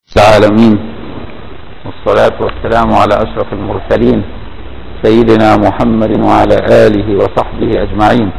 العالمين والصلاة والسلام على أشرف المرسلين سيدنا محمد وعلى آله وصحبه أجمعين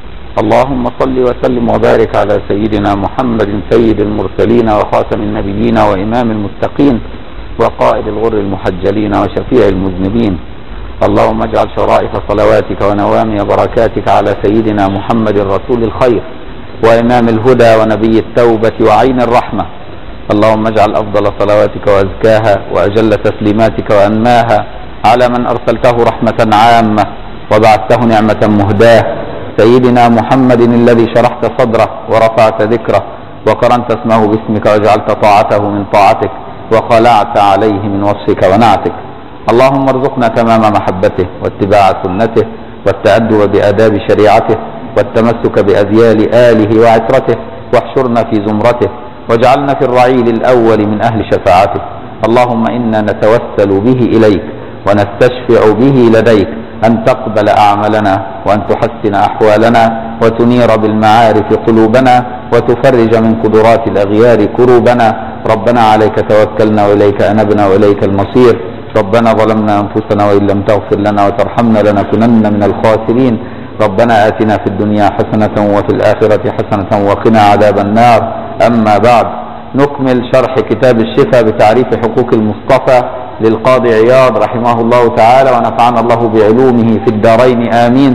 اللهم صل وسلم وبارك على سيدنا محمد سيد المرسلين وخاتم النبيين وإمام المتقين وقائد الغر المحجلين وشفيع المذنبين اللهم اجعل شرائف صلواتك ونوامي بركاتك على سيدنا محمد رسول الخير وإمام الهدى ونبي التوبة وعين الرحمة اللهم اجعل أفضل صلواتك وأزكاها وأجل تسليماتك وأنماها على من أرسلته رحمة عامة وبعثته نعمة مهداة سيدنا محمد الذي شرحت صدره ورفعت ذكره وقرنت اسمه باسمك وجعلت طاعته من طاعتك وخلعت عليه من وصفك ونعتك اللهم ارزقنا تمام محبته واتباع سنته والتأدب بآداب شريعته والتمسك بأذيال آله وعترته واحشرنا في زمرته واجعلنا في الرعيل الأول من أهل شفاعته اللهم إنا نتوسل به إليك ونستشفع به لديك أن تقبل أعمالنا وأن تحسن أحوالنا وتنير بالمعارف قلوبنا وتفرج من قدرات الأغيار كروبنا ربنا عليك توكلنا وإليك أنبنا وإليك المصير ربنا ظلمنا أنفسنا وإن لم تغفر لنا وترحمنا لنكونن من الخاسرين ربنا آتنا في الدنيا حسنة وفي الآخرة حسنة وقنا عذاب النار أما بعد نكمل شرح كتاب الشفاء بتعريف حقوق المصطفى للقاضي عياض رحمه الله تعالى ونفعنا الله بعلومه في الدارين آمين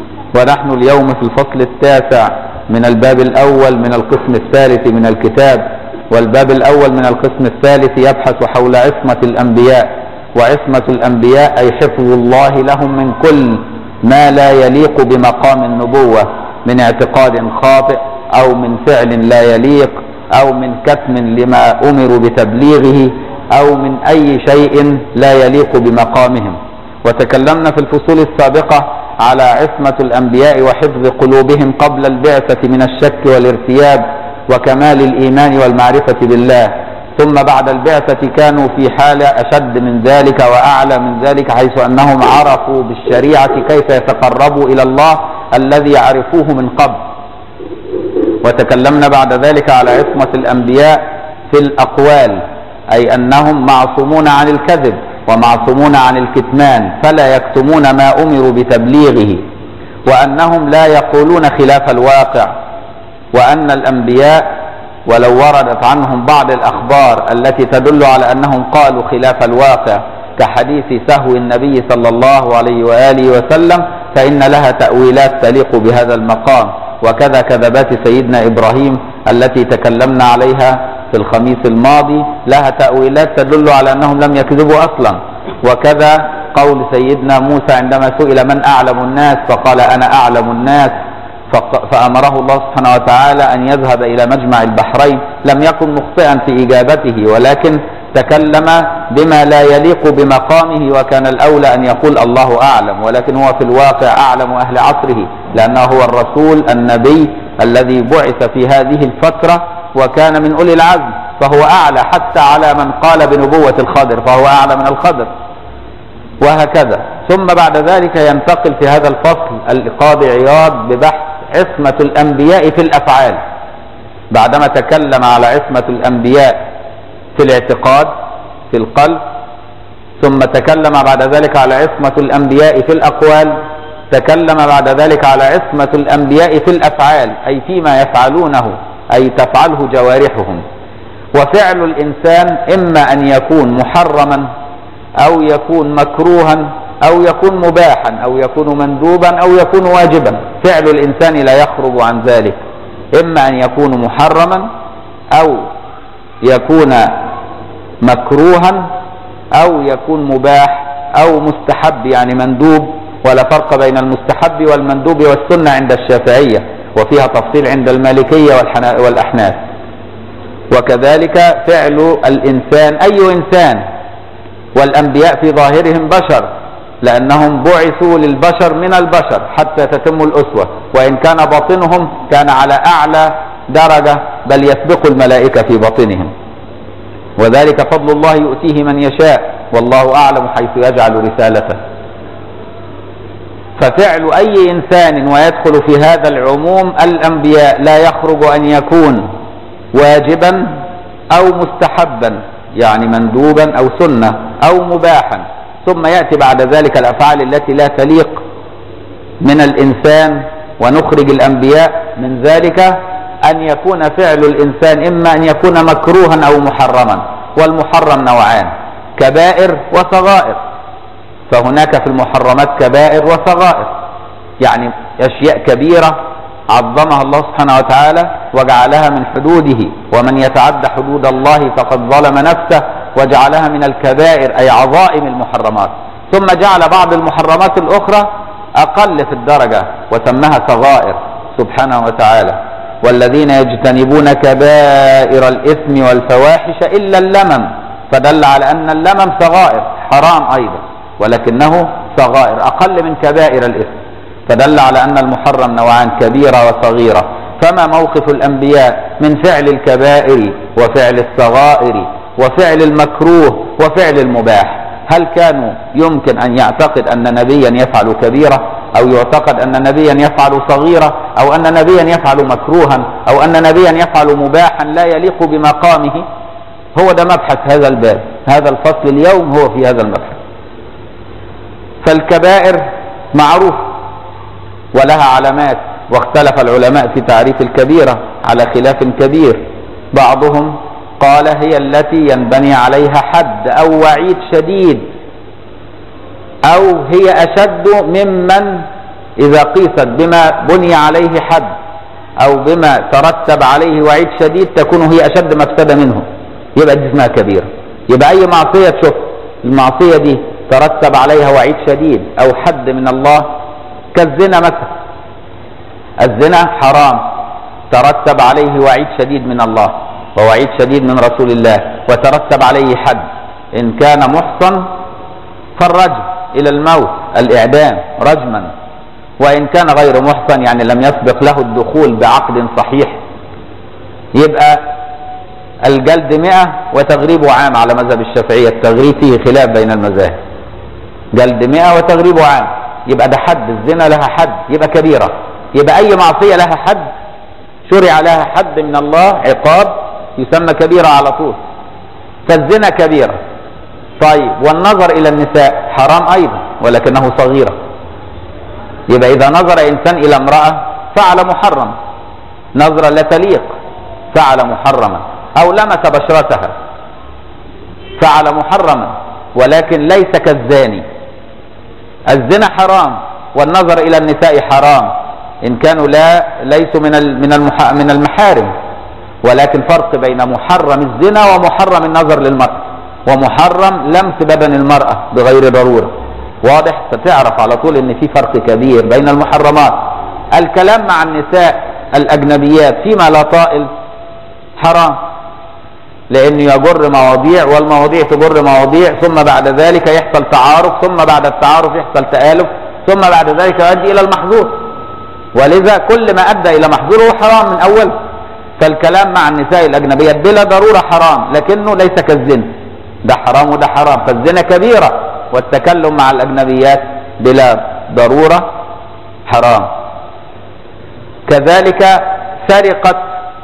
ونحن اليوم في الفصل التاسع من الباب الأول من القسم الثالث من الكتاب والباب الأول من القسم الثالث يبحث حول عصمة الأنبياء وعصمة الأنبياء أي حفظ الله لهم من كل ما لا يليق بمقام النبوة من اعتقاد خاطئ أو من فعل لا يليق أو من كتم لما أمروا بتبليغه أو من أي شيء لا يليق بمقامهم وتكلمنا في الفصول السابقة على عصمة الأنبياء وحفظ قلوبهم قبل البعثة من الشك والارتياب وكمال الإيمان والمعرفة بالله ثم بعد البعثة كانوا في حالة أشد من ذلك وأعلى من ذلك حيث أنهم عرفوا بالشريعة كيف يتقربوا إلى الله الذي يعرفوه من قبل وتكلمنا بعد ذلك على عصمة الأنبياء في الأقوال أي أنهم معصومون عن الكذب ومعصومون عن الكتمان فلا يكتمون ما أمروا بتبليغه وأنهم لا يقولون خلاف الواقع وأن الأنبياء ولو وردت عنهم بعض الأخبار التي تدل على أنهم قالوا خلاف الواقع كحديث سهو النبي صلى الله عليه وآله وسلم فإن لها تأويلات تليق بهذا المقام وكذا كذبات سيدنا إبراهيم التي تكلمنا عليها في الخميس الماضي لها تأويلات تدل على أنهم لم يكذبوا أصلا وكذا قول سيدنا موسى عندما سئل من أعلم الناس فقال أنا أعلم الناس فأمره الله سبحانه وتعالى أن يذهب إلى مجمع البحرين لم يكن مخطئا في إجابته ولكن تكلم بما لا يليق بمقامه وكان الأولى أن يقول الله أعلم ولكن هو في الواقع أعلم أهل عصره لأنه هو الرسول النبي الذي بعث في هذه الفترة وكان من أولي العزم فهو أعلى حتى على من قال بنبوة الخضر فهو أعلى من الخضر وهكذا ثم بعد ذلك ينتقل في هذا الفصل القاضي عياض ببحث عصمة الأنبياء في الأفعال بعدما تكلم على عصمة الأنبياء في الاعتقاد في القلب ثم تكلم بعد ذلك على عصمة الأنبياء في الأقوال تكلم بعد ذلك على عصمة الأنبياء في الأفعال أي فيما يفعلونه أي تفعله جوارحهم وفعل الإنسان إما أن يكون محرما أو يكون مكروها أو يكون مباحا أو يكون مندوبا أو يكون واجبا فعل الإنسان لا يخرج عن ذلك إما أن يكون محرما أو يكون مكروها أو يكون مباح أو مستحب يعني مندوب ولا فرق بين المستحب والمندوب والسنة عند الشافعية وفيها تفصيل عند المالكية والأحناف وكذلك فعل الإنسان أي إنسان والأنبياء في ظاهرهم بشر لأنهم بعثوا للبشر من البشر حتى تتم الأسوة وإن كان باطنهم كان على أعلى درجة بل يسبق الملائكة في باطنهم وذلك فضل الله يؤتيه من يشاء والله أعلم حيث يجعل رسالته ففعل أي إنسان ويدخل في هذا العموم الأنبياء لا يخرج أن يكون واجبا أو مستحبا يعني مندوبا أو سنة أو مباحا ثم يأتي بعد ذلك الأفعال التي لا تليق من الإنسان ونخرج الأنبياء من ذلك أن يكون فعل الإنسان إما أن يكون مكروها أو محرما والمحرم نوعان كبائر وصغائر فهناك في المحرمات كبائر وصغائر يعني أشياء كبيرة عظمها الله سبحانه وتعالى وجعلها من حدوده ومن يتعدى حدود الله فقد ظلم نفسه وجعلها من الكبائر أي عظائم المحرمات ثم جعل بعض المحرمات الأخرى أقل في الدرجة وسماها صغائر سبحانه وتعالى والذين يجتنبون كبائر الإثم والفواحش إلا اللمم فدل على أن اللمم صغائر حرام أيضا ولكنه صغائر أقل من كبائر الإثم فدل على أن المحرم نوعان كبيرة وصغيرة فما موقف الأنبياء من فعل الكبائر وفعل الصغائر وفعل المكروه وفعل المباح هل كانوا يمكن أن يعتقد أن نبيا يفعل كبيرة أو يعتقد أن نبيا يفعل صغيرة أو أن نبيا يفعل مكروها أو أن نبيا يفعل مباحا لا يليق بمقامه هو ده مبحث هذا الباب هذا الفصل اليوم هو في هذا المبحث فالكبائر معروف ولها علامات واختلف العلماء في تعريف الكبيرة على خلاف كبير بعضهم قال هي التي ينبني عليها حد أو وعيد شديد أو هي أشد ممن إذا قيست بما بني عليه حد أو بما ترتب عليه وعيد شديد تكون هي أشد مفسدة منه يبقى دي اسمها كبيرة يبقى أي معصية تشوف المعصية دي ترتب عليها وعيد شديد أو حد من الله كالزنا مثلا الزنا حرام ترتب عليه وعيد شديد من الله ووعيد شديد من رسول الله وترتب عليه حد إن كان محصن فالرجم إلى الموت الإعدام رجما وإن كان غير محصن يعني لم يسبق له الدخول بعقد صحيح يبقى الجلد مئة وتغريب عام على مذهب الشافعية التغريب فيه خلاف بين المذاهب جلد مئة وتغريب عام يبقى ده حد الزنا لها حد يبقى كبيرة يبقى أي معصية لها حد شرع لها حد من الله عقاب يسمى كبيرة على طول فالزنا كبيرة طيب والنظر إلى النساء حرام أيضا ولكنه صغيرة يبقى إذا نظر إنسان إلى امرأة فعل محرم نظرة لا تليق فعل محرما أو لمس بشرتها فعل محرما ولكن ليس كالزاني الزنا حرام والنظر إلى النساء حرام إن كانوا لا ليسوا من من من المحارم ولكن فرق بين محرم الزنا ومحرم النظر للمرأة ومحرم لمس بدن المرأة بغير ضرورة واضح فتعرف على طول ان في فرق كبير بين المحرمات الكلام مع النساء الاجنبيات فيما لا طائل حرام لانه يجر مواضيع والمواضيع تجر مواضيع ثم بعد ذلك يحصل تعارف ثم بعد التعارف يحصل تآلف ثم بعد ذلك يؤدي الى المحظور ولذا كل ما ادى الى محظور هو حرام من اوله فالكلام مع النساء الاجنبيات بلا ضروره حرام لكنه ليس كالزنا ده حرام وده حرام فالزنا كبيره والتكلم مع الاجنبيات بلا ضروره حرام كذلك سرقه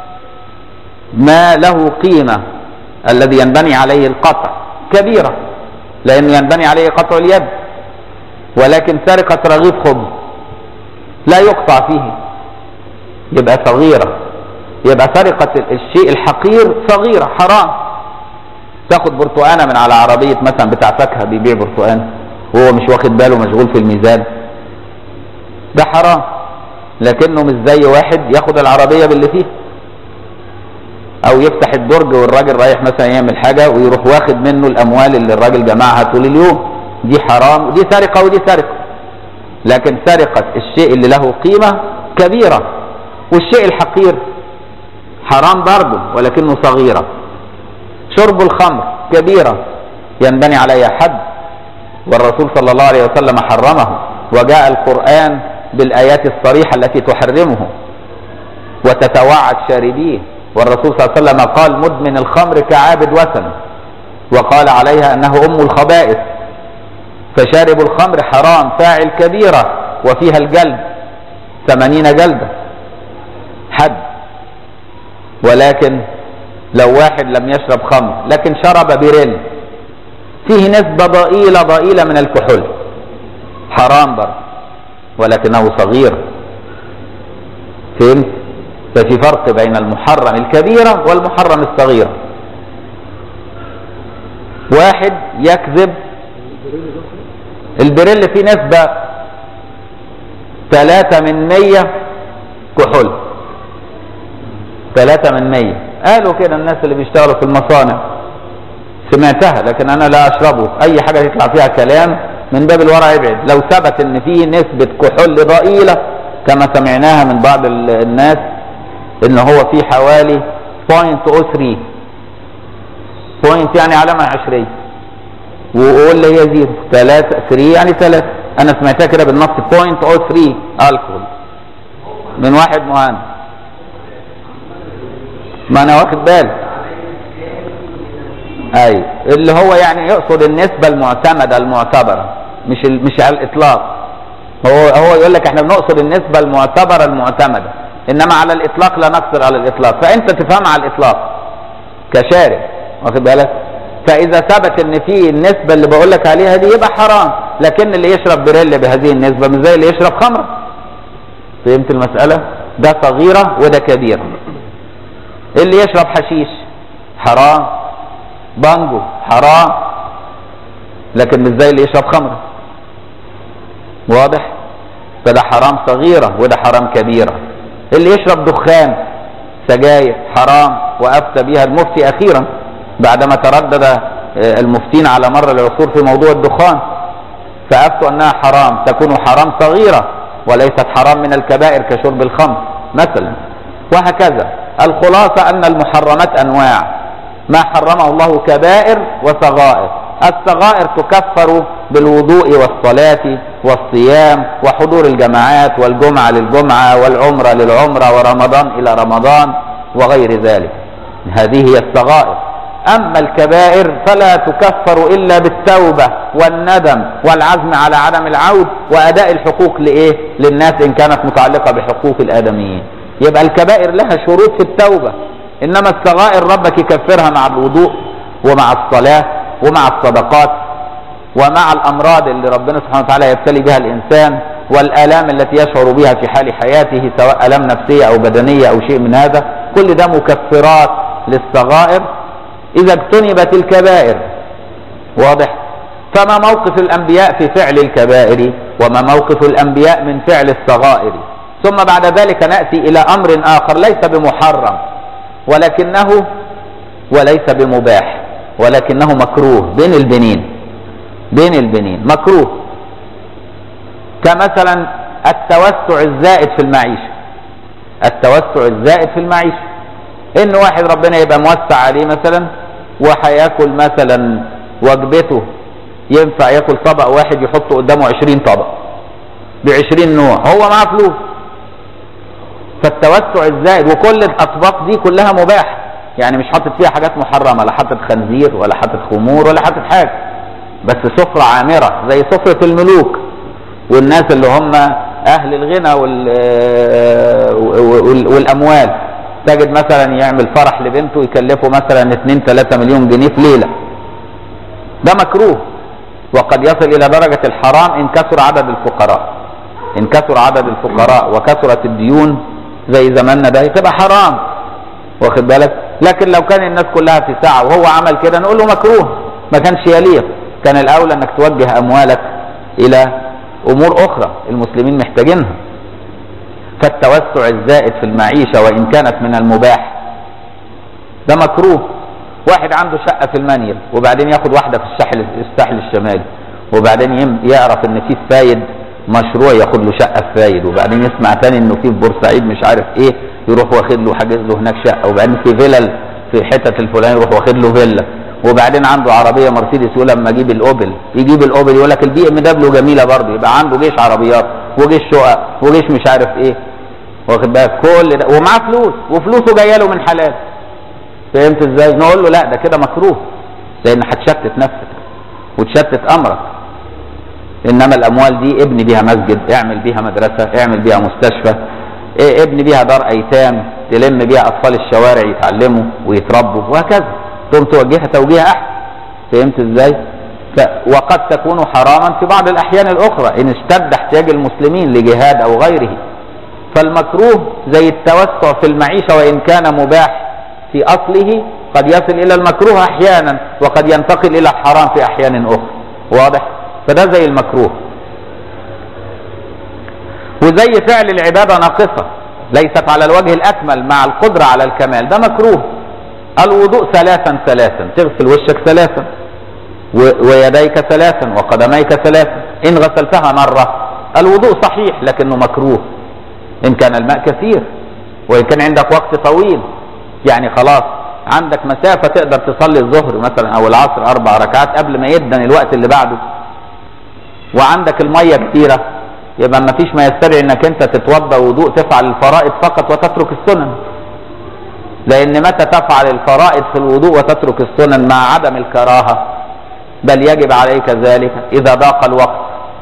ما له قيمه الذي ينبني عليه القطع كبيره لانه ينبني عليه قطع اليد ولكن سرقه رغيف خبز لا يقطع فيه يبقى صغيره يبقى سرقة الشيء الحقير صغيرة حرام تاخد برتقانة من على عربية مثلا بتاع فاكهة بيبيع برتقان وهو مش واخد باله مشغول في الميزان ده حرام لكنه مش زي واحد ياخد العربية باللي فيها او يفتح الدرج والراجل رايح مثلا يعمل حاجة ويروح واخد منه الاموال اللي الراجل جمعها طول اليوم دي حرام ودي سرقة ودي سرقة لكن سرقة الشيء اللي له قيمة كبيرة والشيء الحقير حرام برضه ولكنه صغيرة شرب الخمر كبيرة ينبني عليها حد والرسول صلى الله عليه وسلم حرمه وجاء القرآن بالآيات الصريحة التي تحرمه وتتوعد شاربيه والرسول صلى الله عليه وسلم قال مدمن الخمر كعابد وثن وقال عليها أنه أم الخبائث فشارب الخمر حرام فاعل كبيرة وفيها الجلد ثمانين جلدة حد ولكن لو واحد لم يشرب خمر لكن شرب بيريل فيه نسبة ضئيلة ضئيلة من الكحول حرام برضه ولكنه صغير فهمت ففي فرق بين المحرم الكبيرة والمحرم الصغيرة واحد يكذب البريل فيه نسبة ثلاثة من مية كحول ثلاثة من مية قالوا كده الناس اللي بيشتغلوا في المصانع سمعتها لكن انا لا اشربه اي حاجة يطلع فيها كلام من باب الورع يبعد لو ثبت ان فيه نسبة كحول ضئيلة كما سمعناها من بعض الناس ان هو في حوالي 0.03 بوينت يعني علامة عشرية وقول لي هي زيرو 3 3 يعني 3 انا سمعتها كده بالنص 0.03 الكحول من واحد مهندس ما انا واخد بالي اي اللي هو يعني يقصد النسبة المعتمدة المعتبرة مش ال... مش على الاطلاق هو هو يقول لك احنا بنقصد النسبة المعتبرة المعتمدة انما على الاطلاق لا نقصر على الاطلاق فانت تفهم على الاطلاق كشارع واخد بالك فاذا ثبت ان في النسبة اللي بقول لك عليها دي يبقى حرام لكن اللي يشرب بريل بهذه النسبة مش زي اللي يشرب خمرة فهمت المسألة ده صغيرة وده كبيرة اللي يشرب حشيش حرام بانجو حرام لكن مش زي اللي يشرب خمرة واضح فده حرام صغيرة وده حرام كبيرة اللي يشرب دخان سجاير حرام وأفتى بها المفتي أخيرا بعدما تردد المفتين على مر العصور في موضوع الدخان فأفتوا أنها حرام تكون حرام صغيرة وليست حرام من الكبائر كشرب الخمر مثلا وهكذا الخلاصة أن المحرمات أنواع ما حرمه الله كبائر وصغائر الصغائر تكفر بالوضوء والصلاة والصيام وحضور الجماعات والجمعة للجمعة والعمرة للعمرة ورمضان إلى رمضان وغير ذلك هذه هي الصغائر أما الكبائر فلا تكفر إلا بالتوبة والندم والعزم على عدم العود وأداء الحقوق لإيه؟ للناس إن كانت متعلقة بحقوق الآدميين يبقى الكبائر لها شروط في التوبة إنما الصغائر ربك يكفرها مع الوضوء ومع الصلاة ومع الصدقات ومع الأمراض اللي ربنا سبحانه وتعالى يبتلي بها الإنسان والآلام التي يشعر بها في حال حياته سواء آلام نفسية أو بدنية أو شيء من هذا كل ده مكفرات للصغائر إذا اجتنبت الكبائر واضح فما موقف الأنبياء في فعل الكبائر وما موقف الأنبياء من فعل الصغائر ثم بعد ذلك نأتي إلى أمر آخر ليس بمحرم ولكنه وليس بمباح ولكنه مكروه بين البنين بين البنين مكروه كمثلا التوسع الزائد في المعيشة التوسع الزائد في المعيشة ان واحد ربنا يبقى موسع عليه مثلا وهياكل مثلا وجبته ينفع ياكل طبق واحد يحط قدامه عشرين طبق بعشرين نوع هو معاه فلوس فالتوسع الزائد وكل الاطباق دي كلها مباح يعني مش حاطط فيها حاجات محرمة لا حاطط خنزير ولا حاطط خمور ولا حاطط حاجة بس سفرة عامرة زي سفرة الملوك والناس اللي هم اهل الغنى والاموال تجد مثلا يعمل فرح لبنته يكلفه مثلا 2 3 مليون جنيه في ليله ده مكروه وقد يصل الى درجه الحرام ان كثر عدد الفقراء ان كثر عدد الفقراء وكثرت الديون زي زماننا ده تبقى حرام واخد بالك لكن لو كان الناس كلها في ساعه وهو عمل كده نقول له مكروه ما كانش يليق كان الاولى انك توجه اموالك الى امور اخرى المسلمين محتاجينها فالتوسع الزائد في المعيشة وإن كانت من المباح ده مكروه واحد عنده شقة في المنيل وبعدين ياخد واحدة في الساحل الساحل الشمالي وبعدين يعرف ان في فايد مشروع ياخد له شقة في فايد وبعدين يسمع تاني انه في بورسعيد مش عارف ايه يروح واخد له حاجز له هناك شقة وبعدين في فيلل في حتة الفلاني يروح واخد له فيلا وبعدين عنده عربية مرسيدس يقول لما اجيب الاوبل يجيب الاوبل يقول لك البي ام دبليو جميلة برضه يبقى عنده جيش عربيات وجيش شقق وجيش مش عارف ايه واخد بالك كل ده ومعاه فلوس وفلوسه جايه له من حلال فهمت ازاي نقول له لا ده كده مكروه لان هتشتت نفسك وتشتت امرك انما الاموال دي ابني بيها مسجد اعمل بيها مدرسه اعمل بيها مستشفى إيه ابني بيها دار ايتام تلم بيها اطفال الشوارع يتعلموا ويتربوا وهكذا تقوم توجهها توجيه احسن فهمت ازاي ف... وقد تكون حراما في بعض الاحيان الاخرى ان اشتد احتياج المسلمين لجهاد او غيره فالمكروه زي التوسع في المعيشة وان كان مباح في اصله قد يصل الى المكروه احيانا وقد ينتقل الى الحرام في احيان اخرى واضح فده زي المكروه وزي فعل العبادة ناقصة ليست على الوجه الأكمل مع القدرة على الكمال ده مكروه الوضوء ثلاثا ثلاثا تغسل وشك ثلاثا ويديك ثلاثا وقدميك ثلاثا إن غسلتها مرة الوضوء صحيح لكنه مكروه إن كان الماء كثير وإن كان عندك وقت طويل يعني خلاص عندك مسافة تقدر تصلي الظهر مثلا أو العصر أربع ركعات قبل ما يدن الوقت اللي بعده وعندك المية كثيرة يبقى ما فيش ما يستدعي انك انت تتوضا وضوء تفعل الفرائض فقط وتترك السنن لان متى تفعل الفرائض في الوضوء وتترك السنن مع عدم الكراهه بل يجب عليك ذلك اذا ضاق الوقت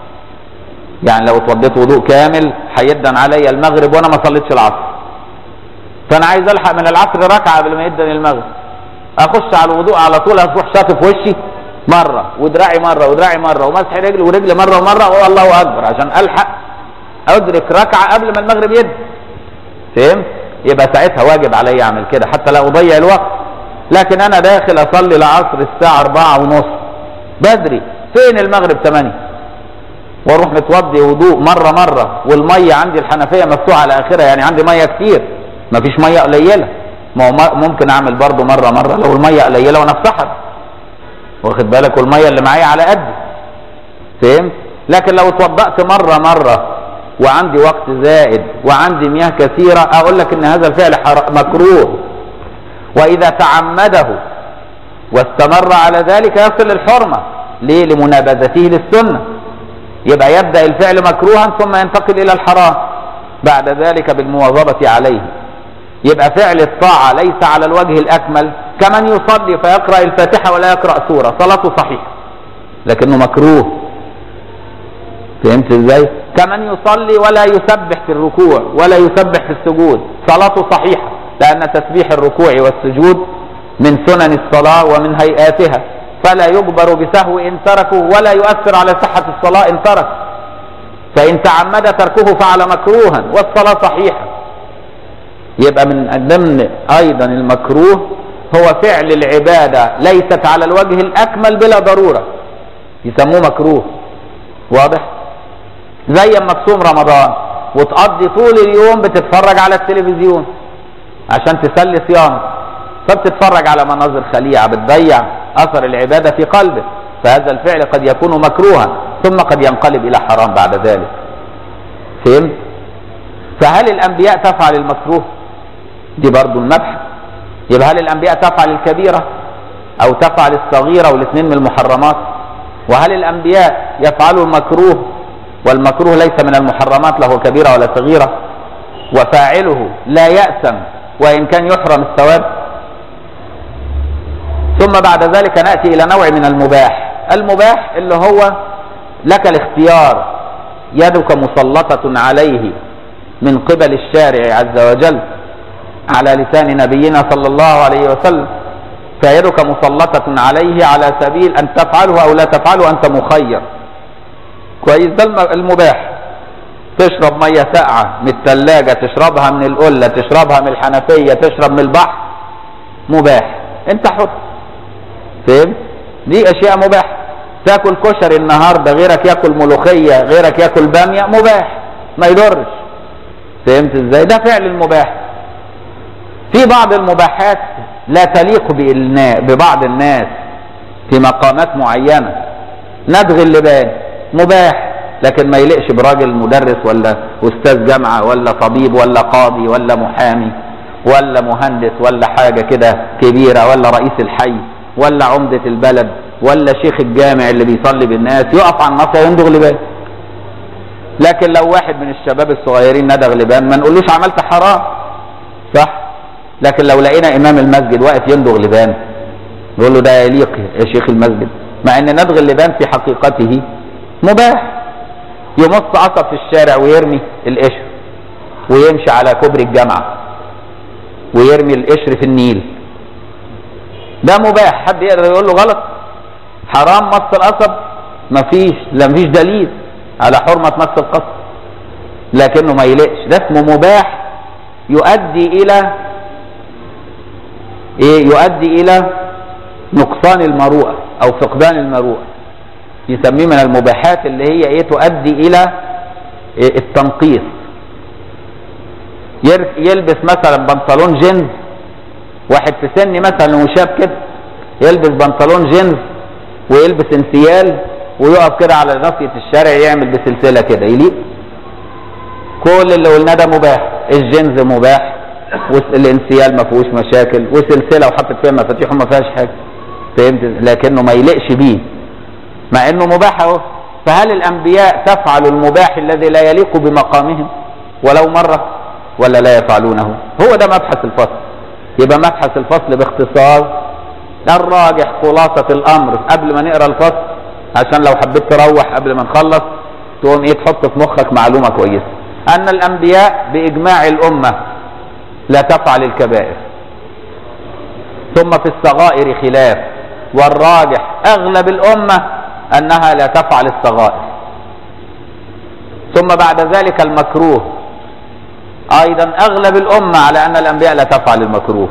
يعني لو اتوضيت وضوء كامل هيدن علي المغرب وانا ما صليتش العصر فانا عايز الحق من العصر ركعه قبل ما يدن المغرب اخش على الوضوء على طول اروح شاطف وشي مرة ودراعي مرة ودراعي مرة ومسح رجل ورجل مرة ومرة والله أكبر عشان ألحق أدرك ركعة قبل ما المغرب يد فهمت؟ يبقى ساعتها واجب علي أعمل كده حتى لا أضيع الوقت لكن أنا داخل أصلي العصر الساعة أربعة ونص بدري فين المغرب ثمانية واروح متوضي وضوء مرة مرة والمية عندي الحنفية مفتوحة على آخرها يعني عندي مية كتير مفيش مية قليلة ما هو ممكن أعمل برضو مرة مرة لو المية قليلة وأنا في سحر واخد بالك والميه اللي معايا على قدي فهمت لكن لو اتوضأت مرة مرة وعندي وقت زائد وعندي مياه كثيرة اقول لك ان هذا الفعل مكروه واذا تعمده واستمر على ذلك يصل الحرمة ليه لمنابذته للسنة يبقى يبدأ الفعل مكروها ثم ينتقل الى الحرام بعد ذلك بالمواظبة عليه يبقى فعل الطاعة ليس على الوجه الأكمل كمن يصلي فيقرأ الفاتحة ولا يقرأ سورة صلاته صحيحة لكنه مكروه فهمت ازاي كمن يصلي ولا يسبح في الركوع ولا يسبح في السجود صلاته صحيحة لأن تسبيح الركوع والسجود من سنن الصلاة ومن هيئاتها فلا يجبر بسهو إن تركه ولا يؤثر على صحة الصلاة إن ترك فإن تعمد تركه فعل مكروها والصلاة صحيحة يبقى من ضمن أيضا المكروه هو فعل العبادة ليست على الوجه الأكمل بلا ضرورة يسموه مكروه واضح زي اما تصوم رمضان وتقضي طول اليوم بتتفرج على التلفزيون عشان تسلي صيامك فبتتفرج على مناظر خليعة بتضيع أثر العبادة في قلبك فهذا الفعل قد يكون مكروها ثم قد ينقلب إلى حرام بعد ذلك فهمت؟ فهل الأنبياء تفعل المكروه؟ دي برضو المبحث يبقى هل الأنبياء تفعل الكبيرة أو تفعل الصغيرة والاثنين من المحرمات وهل الأنبياء يفعلوا المكروه والمكروه ليس من المحرمات له كبيرة ولا صغيرة وفاعله لا يأسم وإن كان يحرم الثواب ثم بعد ذلك نأتي إلى نوع من المباح المباح اللي هو لك الاختيار يدك مسلطة عليه من قبل الشارع عز وجل على لسان نبينا صلى الله عليه وسلم فيدك مسلطة عليه على سبيل أن تفعله أو لا تفعله أنت مخير كويس ده المباح تشرب مية ساقعة من الثلاجة تشربها من القلة تشربها من الحنفية تشرب من البحر مباح انت حر فهمت دي اشياء مباح تاكل كشري النهارده غيرك ياكل ملوخية غيرك ياكل بامية مباح ما يضرش فهمت ازاي ده فعل المباح في بعض المباحات لا تليق ببعض الناس في مقامات معينة ندغ اللبان مباح لكن ما يليقش براجل مدرس ولا استاذ جامعة ولا طبيب ولا قاضي ولا محامي ولا مهندس ولا حاجة كده كبيرة ولا رئيس الحي ولا عمدة البلد ولا شيخ الجامع اللي بيصلي بالناس يقف على النص ويندغ لبان لكن لو واحد من الشباب الصغيرين ندغ لبان ما نقولوش عملت حرام صح لكن لو لقينا امام المسجد واقف يندغ لبان نقول له ده يليق يا شيخ المسجد مع ان ندغ اللبان في حقيقته مباح يمص عصب في الشارع ويرمي القشر ويمشي على كوبري الجامعة ويرمي القشر في النيل ده مباح حد يقدر يقول له غلط حرام مص القصب مفيش لا مفيش دليل على حرمة مص القصب لكنه ما يلقش ده اسمه مباح يؤدي الى ايه يؤدي الى نقصان المروءة او فقدان المروءة يسميه من المباحات اللي هي ايه تؤدي الى إيه التنقيص يلبس مثلا بنطلون جينز واحد في سني مثلا وشاب كده يلبس بنطلون جينز ويلبس انسيال ويقف كده على ناصية الشارع يعمل بسلسلة كده يليق كل اللي قلناه ده مباح الجينز مباح والانسيال ما فيهوش مشاكل وسلسله وحطت فيها مفاتيح وما فيهاش حاجه فهمت لكنه ما يليقش بيه مع انه مباح اهو فهل الانبياء تفعل المباح الذي لا يليق بمقامهم ولو مره ولا لا يفعلونه هو ده مبحث الفصل يبقى مبحث الفصل باختصار الراجح خلاصة الأمر قبل ما نقرأ الفصل عشان لو حبيت تروح قبل ما نخلص تقوم ايه تحط في مخك معلومة كويسة أن الأنبياء بإجماع الأمة لا تفعل الكبائر ثم في الصغائر خلاف والراجح أغلب الأمة أنها لا تفعل الصغائر ثم بعد ذلك المكروه أيضا أغلب الأمة على أن الأنبياء لا تفعل المكروه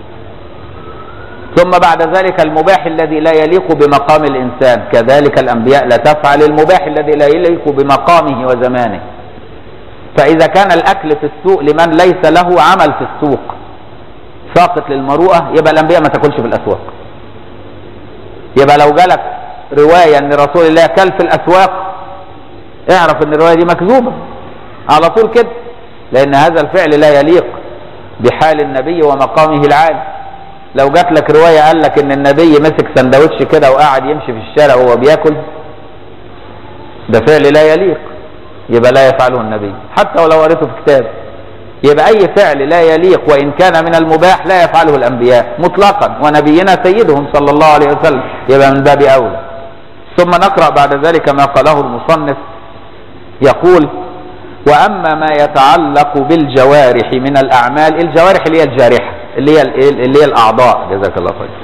ثم بعد ذلك المباح الذي لا يليق بمقام الإنسان كذلك الأنبياء لا تفعل المباح الذي لا يليق بمقامه وزمانه فإذا كان الأكل في السوق لمن ليس له عمل في السوق ساقط للمروءة يبقى الأنبياء ما تاكلش في الأسواق يبقى لو جالك رواية أن رسول الله كل في الأسواق اعرف أن الرواية دي مكذوبة على طول كده لأن هذا الفعل لا يليق بحال النبي ومقامه العالي لو جات لك رواية قال لك أن النبي مسك سندوتش كده وقعد يمشي في الشارع وهو بياكل ده فعل لا يليق يبقى لا يفعله النبي حتى ولو قريته في كتاب يبقى أي فعل لا يليق وإن كان من المباح لا يفعله الأنبياء مطلقا ونبينا سيدهم صلى الله عليه وسلم يبقى من باب أولى ثم نقرأ بعد ذلك ما قاله المصنف يقول وأما ما يتعلق بالجوارح من الأعمال الجوارح اللي هي الجارحة اللي هي اللي هي الأعضاء جزاك الله خير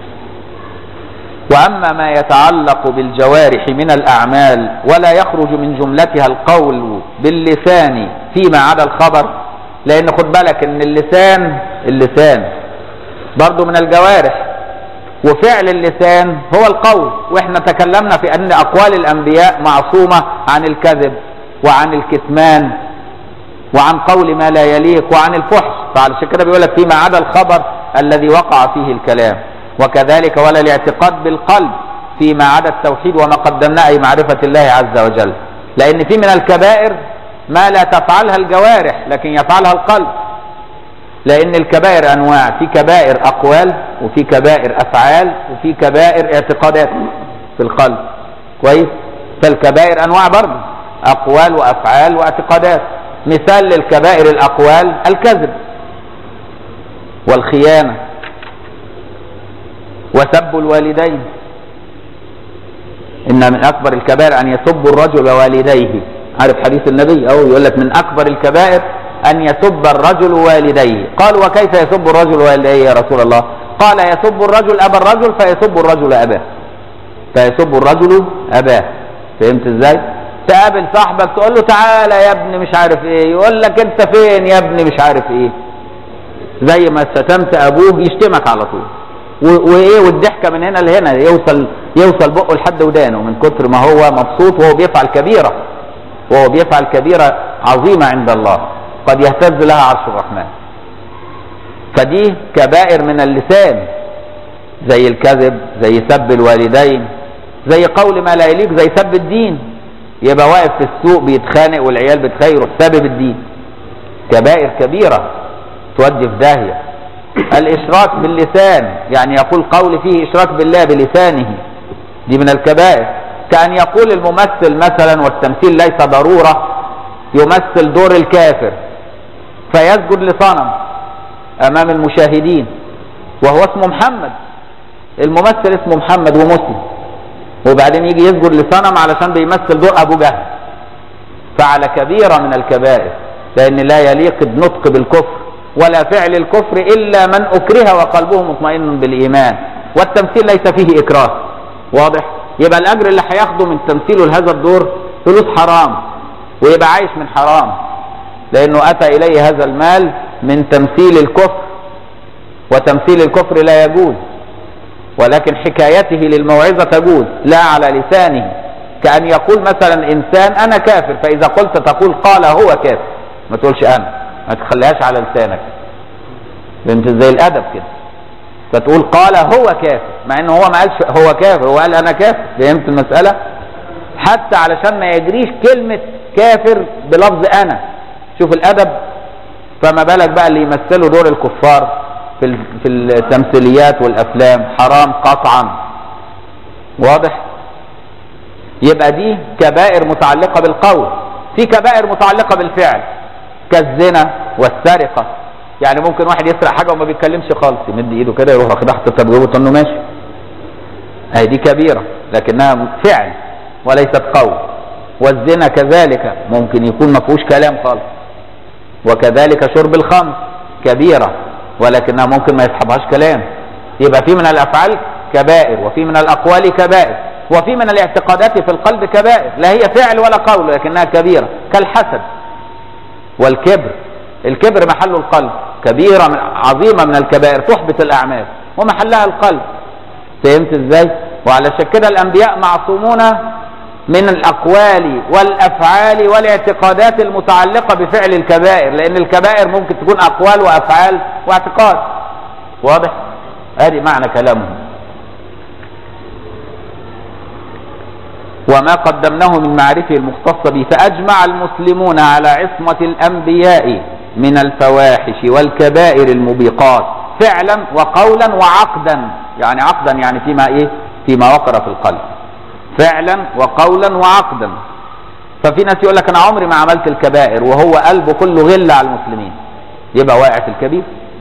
وأما ما يتعلق بالجوارح من الأعمال ولا يخرج من جملتها القول باللسان فيما عدا الخبر لأن خد بالك إن اللسان اللسان برضو من الجوارح وفعل اللسان هو القول واحنا تكلمنا في أن أقوال الأنبياء معصومة عن الكذب وعن الكتمان وعن قول ما لا يليق وعن الفحش فعلشان كده بيقول لك فيما عدا الخبر الذي وقع فيه الكلام وكذلك ولا الاعتقاد بالقلب فيما عدا التوحيد وما قدمناه أي معرفة الله عز وجل لأن في من الكبائر ما لا تفعلها الجوارح لكن يفعلها القلب لأن الكبائر أنواع في كبائر أقوال وفي كبائر أفعال وفي كبائر اعتقادات في القلب كويس فالكبائر أنواع برضه أقوال وأفعال واعتقادات مثال للكبائر الأقوال الكذب والخيانة وسب الوالدين إن من أكبر الكبائر أن يسب الرجل والديه عارف حديث النبي أو يقول لك من أكبر الكبائر أن يسب الرجل والديه قال وكيف يسب الرجل والديه يا رسول الله قال يسب الرجل أبا الرجل فيسب الرجل أباه فيسب الرجل أباه فهمت ازاي تقابل صاحبك تقول له تعالى يا ابني مش عارف ايه يقول لك انت فين يا ابني مش عارف ايه زي ما شتمت ابوه يشتمك على طول وايه والضحكه من هنا لهنا يوصل يوصل بقه لحد ودانه من كتر ما هو مبسوط وهو بيفعل كبيره وهو بيفعل كبيره عظيمه عند الله قد يهتز لها عرش الرحمن فدي كبائر من اللسان زي الكذب زي سب الوالدين زي قول ما لا يليق زي سب الدين يبقى واقف في السوق بيتخانق والعيال بتخيره سبب الدين كبائر كبيره تودي في داهيه الإشراك باللسان يعني يقول قول فيه إشراك بالله بلسانه دي من الكبائر كأن يقول الممثل مثلا والتمثيل ليس ضرورة يمثل دور الكافر فيسجد لصنم أمام المشاهدين وهو اسمه محمد الممثل اسمه محمد ومسلم وبعدين يجي يسجد لصنم علشان بيمثل دور أبو جهل فعل كبيرة من الكبائر لان لا يليق النطق بالكفر ولا فعل الكفر الا من اكره وقلبه مطمئن بالايمان والتمثيل ليس فيه اكراه واضح يبقى الاجر اللي هياخده من تمثيله لهذا الدور فلوس حرام ويبقى عايش من حرام لانه اتى اليه هذا المال من تمثيل الكفر وتمثيل الكفر لا يجوز ولكن حكايته للموعظة تجوز لا على لسانه كأن يقول مثلا إنسان أنا كافر فإذا قلت تقول قال هو كافر ما تقولش أنا ما تخليهاش على لسانك فهمت زي الأدب كده فتقول قال هو كافر مع انه هو ما قالش هو كافر هو قال انا كافر فهمت المسألة حتى علشان ما يجريش كلمة كافر بلفظ انا شوف الادب فما بالك بقى اللي يمثلوا دور الكفار في في التمثيليات والافلام حرام قطعا واضح يبقى دي كبائر متعلقة بالقول في كبائر متعلقة بالفعل كالزنا والسرقة يعني ممكن واحد يسرق حاجة وما بيتكلمش خالص يمد ايده كده يروح واخدها حتى تبجيبه انه ماشي اهي دي كبيرة لكنها فعل وليست قول والزنا كذلك ممكن يكون ما فيهوش كلام خالص وكذلك شرب الخمر كبيرة ولكنها ممكن ما يصحبهاش كلام يبقى في من الافعال كبائر وفي من الاقوال كبائر وفي من الاعتقادات في القلب كبائر لا هي فعل ولا قول لكنها كبيرة كالحسد والكبر الكبر محل القلب كبيرة من عظيمة من الكبائر تحبط الأعمال ومحلها القلب فهمت ازاي وعلشان كده الأنبياء معصومون من الأقوال والأفعال والاعتقادات المتعلقة بفعل الكبائر لأن الكبائر ممكن تكون أقوال وأفعال واعتقاد واضح ادي معنى كلامهم وما قدمناه من معرفه المختص به فأجمع المسلمون على عصمة الأنبياء من الفواحش والكبائر الموبقات فعلا وقولا وعقدا يعني عقدا يعني فيما ايه فيما وقر في القلب فعلا وقولا وعقدا ففي ناس يقول لك انا عمري ما عملت الكبائر وهو قلبه كله غل على المسلمين يبقى واقع في الكبير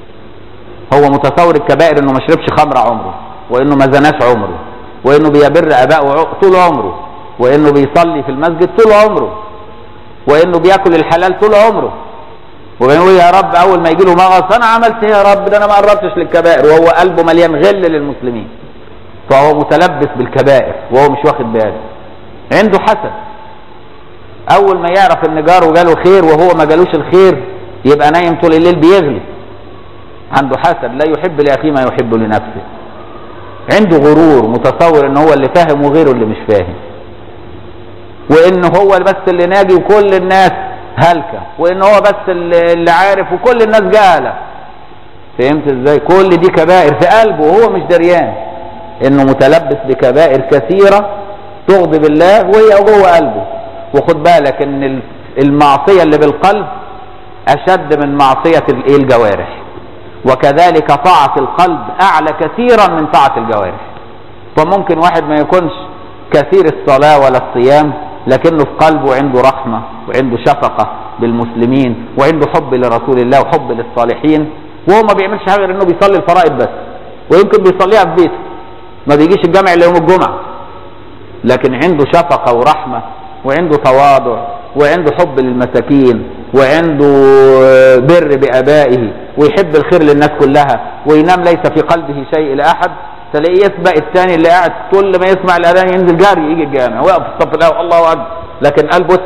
هو متصور الكبائر انه ما شربش خمر عمره وانه ما زناش عمره وانه بيبر ابائه طول عمره وانه بيصلي في المسجد طول عمره وانه بياكل الحلال طول عمره وبيقول يا رب اول ما يجي له مغص انا عملت ايه يا رب ده انا ما قربتش للكبائر وهو قلبه مليان غل للمسلمين فهو متلبس بالكبائر وهو مش واخد باله عنده حسد اول ما يعرف ان جاره جاله خير وهو ما جالوش الخير يبقى نايم طول الليل بيغلي عنده حسد لا يحب لاخيه ما يحب لنفسه عنده غرور متصور ان هو اللي فاهم وغيره اللي مش فاهم وان هو بس اللي ناجي وكل الناس هلكة وان هو بس اللي اللي عارف وكل الناس جهلة فهمت ازاي كل دي كبائر في قلبه وهو مش دريان انه متلبس بكبائر كثيرة تغضب الله وهي جوه قلبه وخد بالك ان المعصية اللي بالقلب اشد من معصية الايه الجوارح وكذلك طاعة القلب اعلى كثيرا من طاعة الجوارح فممكن واحد ما يكونش كثير الصلاة ولا الصيام لكنه في قلبه عنده رحمة وعنده شفقة بالمسلمين وعنده حب لرسول الله وحب للصالحين وهو ما بيعملش حاجة غير انه بيصلي الفرائض بس ويمكن بيصليها في بيته ما بيجيش الجامع الا يوم الجمعة لكن عنده شفقة ورحمة وعنده تواضع وعنده حب للمساكين وعنده بر بآبائه ويحب الخير للناس كلها وينام ليس في قلبه شيء لأحد تلاقيه يسبق الثاني اللي قاعد كل ما يسمع الاذان ينزل جاري يجي الجامع ويقف في الصف الاول الله اكبر لكن قلبه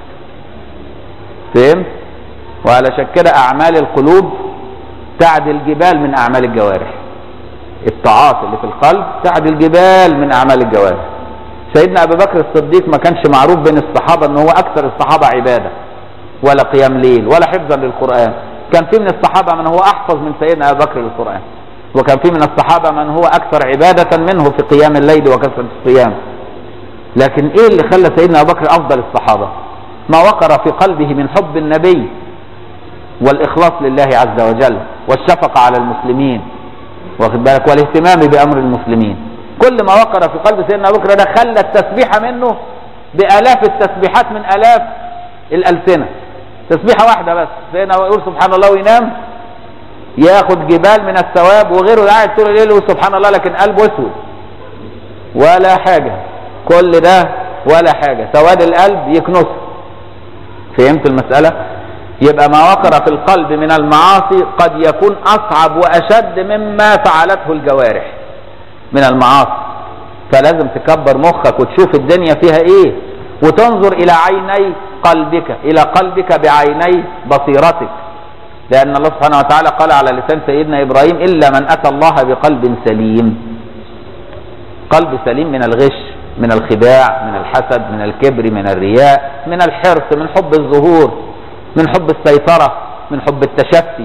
فهمت وعلشان كده اعمال القلوب تعدل جبال من اعمال الجوارح الطاعات اللي في القلب تعدل جبال من اعمال الجوارح سيدنا ابو بكر الصديق ما كانش معروف بين الصحابه ان هو اكثر الصحابه عباده ولا قيام ليل ولا حفظا للقران كان في من الصحابه من هو احفظ من سيدنا ابو بكر للقران وكان في من الصحابة من هو أكثر عبادة منه في قيام الليل وكثرة الصيام لكن إيه اللي خلى سيدنا أبو بكر أفضل الصحابة ما وقر في قلبه من حب النبي والإخلاص لله عز وجل والشفقة على المسلمين واخد بالك والاهتمام بأمر المسلمين كل ما وقر في قلب سيدنا أبو بكر ده خلى التسبيحة منه بآلاف التسبيحات من آلاف الألسنة تسبيحة واحدة بس سيدنا يقول سبحان الله وينام ياخد جبال من الثواب وغيره قاعد طول الليل سبحان الله لكن قلبه اسود ولا حاجة كل ده ولا حاجة سواد القلب يكنسه فهمت المسألة يبقى ما وقر في القلب من المعاصي قد يكون اصعب واشد مما فعلته الجوارح من المعاصي فلازم تكبر مخك وتشوف الدنيا فيها ايه وتنظر الى عيني قلبك الى قلبك بعيني بصيرتك لان الله سبحانه وتعالى قال على لسان سيدنا ابراهيم الا من اتى الله بقلب سليم قلب سليم من الغش من الخداع من الحسد من الكبر من الرياء من الحرص من حب الظهور من حب السيطرة من حب التشفي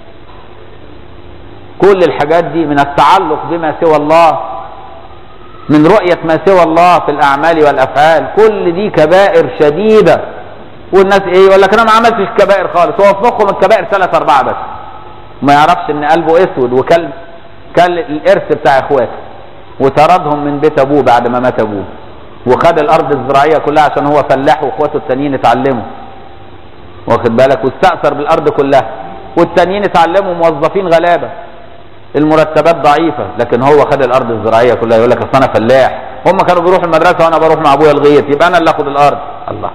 كل الحاجات دي من التعلق بما سوى الله من رؤية ما سوى الله في الأعمال والأفعال كل دي كبائر شديدة والناس ايه يقول لك انا ما عملتش كبائر خالص هو في مخه من الكبائر ثلاث اربعه بس ما يعرفش ان قلبه اسود وكل كل الارث بتاع اخواته وطردهم من بيت ابوه بعد ما مات ابوه وخد الارض الزراعيه كلها عشان هو فلاح واخواته التانيين اتعلموا واخد بالك واستأثر بالارض كلها والتانيين اتعلموا موظفين غلابه المرتبات ضعيفه لكن هو خد الارض الزراعيه كلها يقول لك اصل انا فلاح هم كانوا بيروحوا المدرسه وانا بروح مع ابويا الغيط يبقى انا اللي اخد الارض الله